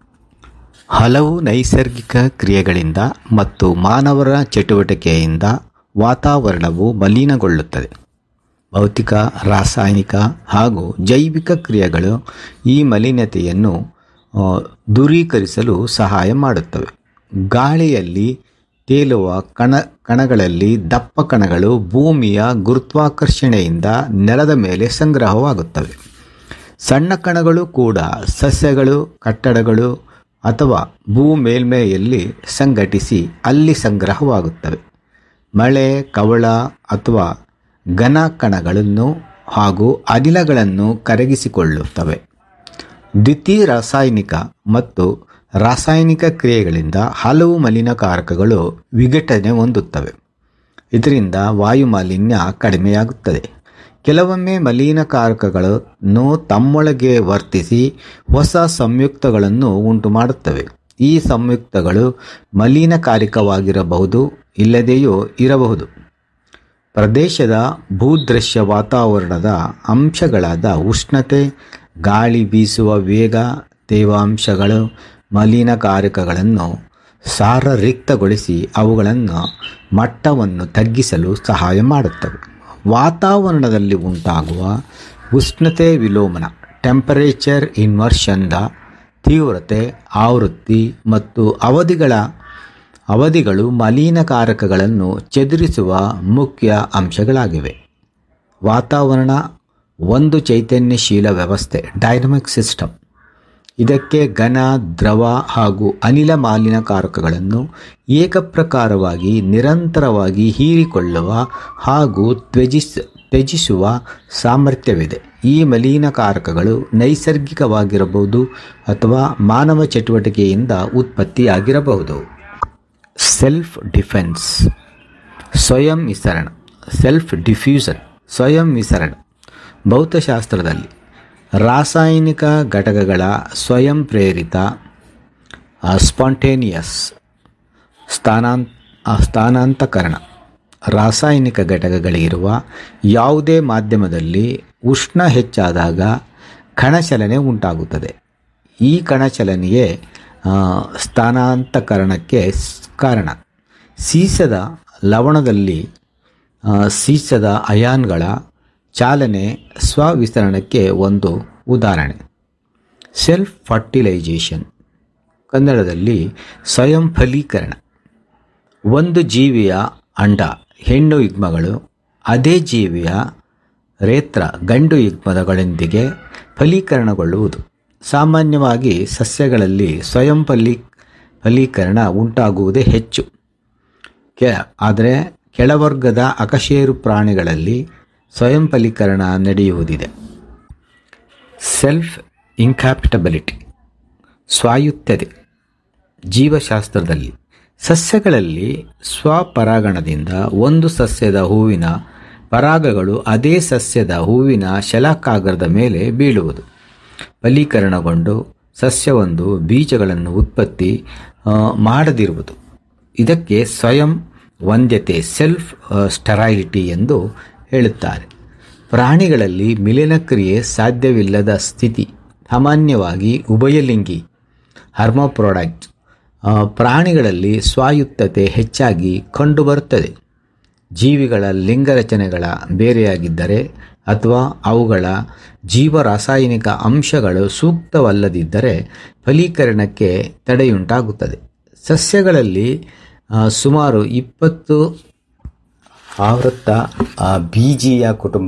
ಹಲವು ನೈಸರ್ಗಿಕ ಕ್ರಿಯೆಗಳಿಂದ ಮತ್ತು ಮಾನವರ ಚಟುವಟಿಕೆಯಿಂದ ವಾತಾವರಣವು ಮಲಿನಗೊಳ್ಳುತ್ತದೆ ಭೌತಿಕ ರಾಸಾಯನಿಕ ಹಾಗೂ ಜೈವಿಕ ಕ್ರಿಯೆಗಳು ಈ ಮಲಿನತೆಯನ್ನು ಆ, ದೂರೀಕರಿಸಲು ಸಹಾಯ ಮಾಡುತ್ತವೆ ಗಾಳಿಯಲ್ಲಿ ತೇಲುವ ಕಣ ಕಣಗಳಲ್ಲಿ ದಪ್ಪ ಕಣಗಳು ಭೂಮಿಯ ಗುರುತ್ವಾಕರ್ಷಣೆಯಿಂದ ನೆಲದ ಮೇಲೆ ಸಂಗ್ರಹವಾಗುತ್ತವೆ ಸಣ್ಣ ಕಣಗಳು ಕೂಡ ಸಸ್ಯಗಳು ಕಟ್ಟಡಗಳು ಅಥವಾ ಭೂ ಮೇಲ್ಮೈಯಲ್ಲಿ ಸಂಘಟಿಸಿ ಅಲ್ಲಿ ಸಂಗ್ರಹವಾಗುತ್ತವೆ ಮಳೆ ಕವಳ ಅಥವಾ ಘನ ಕಣಗಳನ್ನು ಹಾಗೂ ಅನಿಲಗಳನ್ನು ಕರಗಿಸಿಕೊಳ್ಳುತ್ತವೆ ದ್ವಿತೀಯ ರಾಸಾಯನಿಕ ಮತ್ತು ರಾಸಾಯನಿಕ ಕ್ರಿಯೆಗಳಿಂದ ಹಲವು ಮಲಿನಕಾರಕಗಳು ವಿಘಟನೆ ಹೊಂದುತ್ತವೆ ಇದರಿಂದ ವಾಯು ಮಾಲಿನ್ಯ ಕಡಿಮೆಯಾಗುತ್ತದೆ ಕೆಲವೊಮ್ಮೆ ಮಲಿನಕಾರಕಗಳನ್ನು ತಮ್ಮೊಳಗೆ ವರ್ತಿಸಿ ಹೊಸ ಸಂಯುಕ್ತಗಳನ್ನು ಉಂಟುಮಾಡುತ್ತವೆ ಈ ಸಂಯುಕ್ತಗಳು ಮಲಿನಕಾರಕವಾಗಿರಬಹುದು ಇಲ್ಲದೆಯೂ ಇರಬಹುದು ಪ್ರದೇಶದ ಭೂದೃಶ್ಯ ವಾತಾವರಣದ ಅಂಶಗಳಾದ ಉಷ್ಣತೆ ಗಾಳಿ ಬೀಸುವ ವೇಗ ತೇವಾಂಶಗಳು ಮಲಿನಕಾರಕಗಳನ್ನು ಸಾರರಿಕ್ತಗೊಳಿಸಿ ಅವುಗಳನ್ನು ಮಟ್ಟವನ್ನು ತಗ್ಗಿಸಲು ಸಹಾಯ ಮಾಡುತ್ತವೆ ವಾತಾವರಣದಲ್ಲಿ ಉಂಟಾಗುವ ಉಷ್ಣತೆ ವಿಲೋಮನ ಟೆಂಪರೇಚರ್ ಇನ್ವರ್ಷನ್ದ ತೀವ್ರತೆ ಆವೃತ್ತಿ ಮತ್ತು ಅವಧಿಗಳ ಅವಧಿಗಳು ಮಲಿನಕಾರಕಗಳನ್ನು ಚದುರಿಸುವ ಮುಖ್ಯ ಅಂಶಗಳಾಗಿವೆ ವಾತಾವರಣ ಒಂದು ಚೈತನ್ಯಶೀಲ ವ್ಯವಸ್ಥೆ ಡೈನಮಿಕ್ ಸಿಸ್ಟಮ್ ಇದಕ್ಕೆ ಘನ ದ್ರವ ಹಾಗೂ ಅನಿಲ ಮಾಲಿನ್ಯಕಾರಕಗಳನ್ನು ಏಕಪ್ರಕಾರವಾಗಿ ನಿರಂತರವಾಗಿ ಹೀರಿಕೊಳ್ಳುವ ಹಾಗೂ ತ್ಯಜಿಸ್ ತ್ಯಜಿಸುವ ಸಾಮರ್ಥ್ಯವಿದೆ ಈ ಮಲಿನಕಾರಕಗಳು ನೈಸರ್ಗಿಕವಾಗಿರಬಹುದು ಅಥವಾ ಮಾನವ ಚಟುವಟಿಕೆಯಿಂದ ಉತ್ಪತ್ತಿಯಾಗಿರಬಹುದು ಸೆಲ್ಫ್ ಡಿಫೆನ್ಸ್ ಸ್ವಯಂ ವಿಸರಣ ಸೆಲ್ಫ್ ಡಿಫ್ಯೂಸನ್ ಸ್ವಯಂ ವಿಸರಣ ಭೌತಶಾಸ್ತ್ರದಲ್ಲಿ ರಾಸಾಯನಿಕ ಘಟಕಗಳ ಸ್ವಯಂ ಪ್ರೇರಿತ ಸ್ಪಾಂಟೇನಿಯಸ್ ಸ್ಥಾನಾಂ ಆ, ಸ್ಥಾನಾಂತಕರಣ ರಾಸಾಯನಿಕ ಘಟಕಗಳಿರುವ ಯಾವುದೇ ಮಾಧ್ಯಮದಲ್ಲಿ ಉಷ್ಣ ಹೆಚ್ಚಾದಾಗ ಕಣಚಲನೆ ಉಂಟಾಗುತ್ತದೆ ಈ ಕಣಚಲನೆಯೇ ಆ, ಸ್ಥಾನಾಂತಕರಣಕ್ಕೆ ಸ್- ಕಾರಣ ಸೀಸದ ಲವಣದಲ್ಲಿ ಆ, ಸೀಸದ ಅಯಾನ್ಗಳ ಚಾಲನೆ ಸ್ವವಿಸ್ತರಣಕ್ಕೆ ಒಂದು ಉದಾಹರಣೆ ಸೆಲ್ಫ್ ಫರ್ಟಿಲೈಜೇಷನ್ ಕನ್ನಡದಲ್ಲಿ ಸ್ವಯಂ ಫಲೀಕರಣ ಒಂದು ಜೀವಿಯ ಅಂಡ ಹೆಣ್ಣು ಯುಗ್ಮಗಳು ಅದೇ ಜೀವಿಯ ರೇತ್ರ ಗಂಡು ಯುಗ್ಮದಗಳೊಂದಿಗೆ ಫಲೀಕರಣಗೊಳ್ಳುವುದು ಸಾಮಾನ್ಯವಾಗಿ ಸಸ್ಯಗಳಲ್ಲಿ ಸ್ವಯಂ ಫಲೀ ಫಲೀಕರಣ ಉಂಟಾಗುವುದೇ ಹೆಚ್ಚು ಕೆ ಆದರೆ ಕೆಳವರ್ಗದ ಅಕಶೇರು ಪ್ರಾಣಿಗಳಲ್ಲಿ ಸ್ವಯಂ ಫಲೀಕರಣ ನಡೆಯುವುದಿದೆ ಸೆಲ್ಫ್ ಇನ್ಕ್ಯಾಪಿಟಬಿಲಿಟಿ ಸ್ವಾಯುತ್ಯತೆ ಜೀವಶಾಸ್ತ್ರದಲ್ಲಿ ಸಸ್ಯಗಳಲ್ಲಿ ಸ್ವಪರಾಗಣದಿಂದ ಒಂದು ಸಸ್ಯದ ಹೂವಿನ ಪರಾಗಗಳು ಅದೇ ಸಸ್ಯದ ಹೂವಿನ ಶಲಾಕಾಗ್ರದ ಮೇಲೆ ಬೀಳುವುದು ಫಲೀಕರಣಗೊಂಡು ಸಸ್ಯವೊಂದು ಬೀಜಗಳನ್ನು ಉತ್ಪತ್ತಿ ಆ, ಮಾಡದಿರುವುದು ಇದಕ್ಕೆ ಸ್ವಯಂ ವಂದ್ಯತೆ ಸೆಲ್ಫ್ ಸ್ಟೆರೈಲಿಟಿ ಎಂದು ಹೇಳುತ್ತಾರೆ ಪ್ರಾಣಿಗಳಲ್ಲಿ ಮಿಲನಕ್ರಿಯೆ ಸಾಧ್ಯವಿಲ್ಲದ ಸ್ಥಿತಿ ಸಾಮಾನ್ಯವಾಗಿ ಉಭಯಲಿಂಗಿ ಹರ್ಮೋಪ್ರಾಡಕ್ಟ್ ಪ್ರಾಣಿಗಳಲ್ಲಿ ಸ್ವಾಯುತ್ತತೆ ಹೆಚ್ಚಾಗಿ ಕಂಡುಬರುತ್ತದೆ ಜೀವಿಗಳ ಲಿಂಗ ರಚನೆಗಳ ಬೇರೆಯಾಗಿದ್ದರೆ ಅಥವಾ ಅವುಗಳ ಜೀವ ರಾಸಾಯನಿಕ ಅಂಶಗಳು ಸೂಕ್ತವಲ್ಲದಿದ್ದರೆ ಫಲೀಕರಣಕ್ಕೆ ತಡೆಯುಂಟಾಗುತ್ತದೆ ಸಸ್ಯಗಳಲ್ಲಿ ಆ, ಸುಮಾರು ಇಪ್ಪತ್ತು ಆವೃತ್ತ ಆ, ಬೀಜೀಯ ಕುಟುಂಬ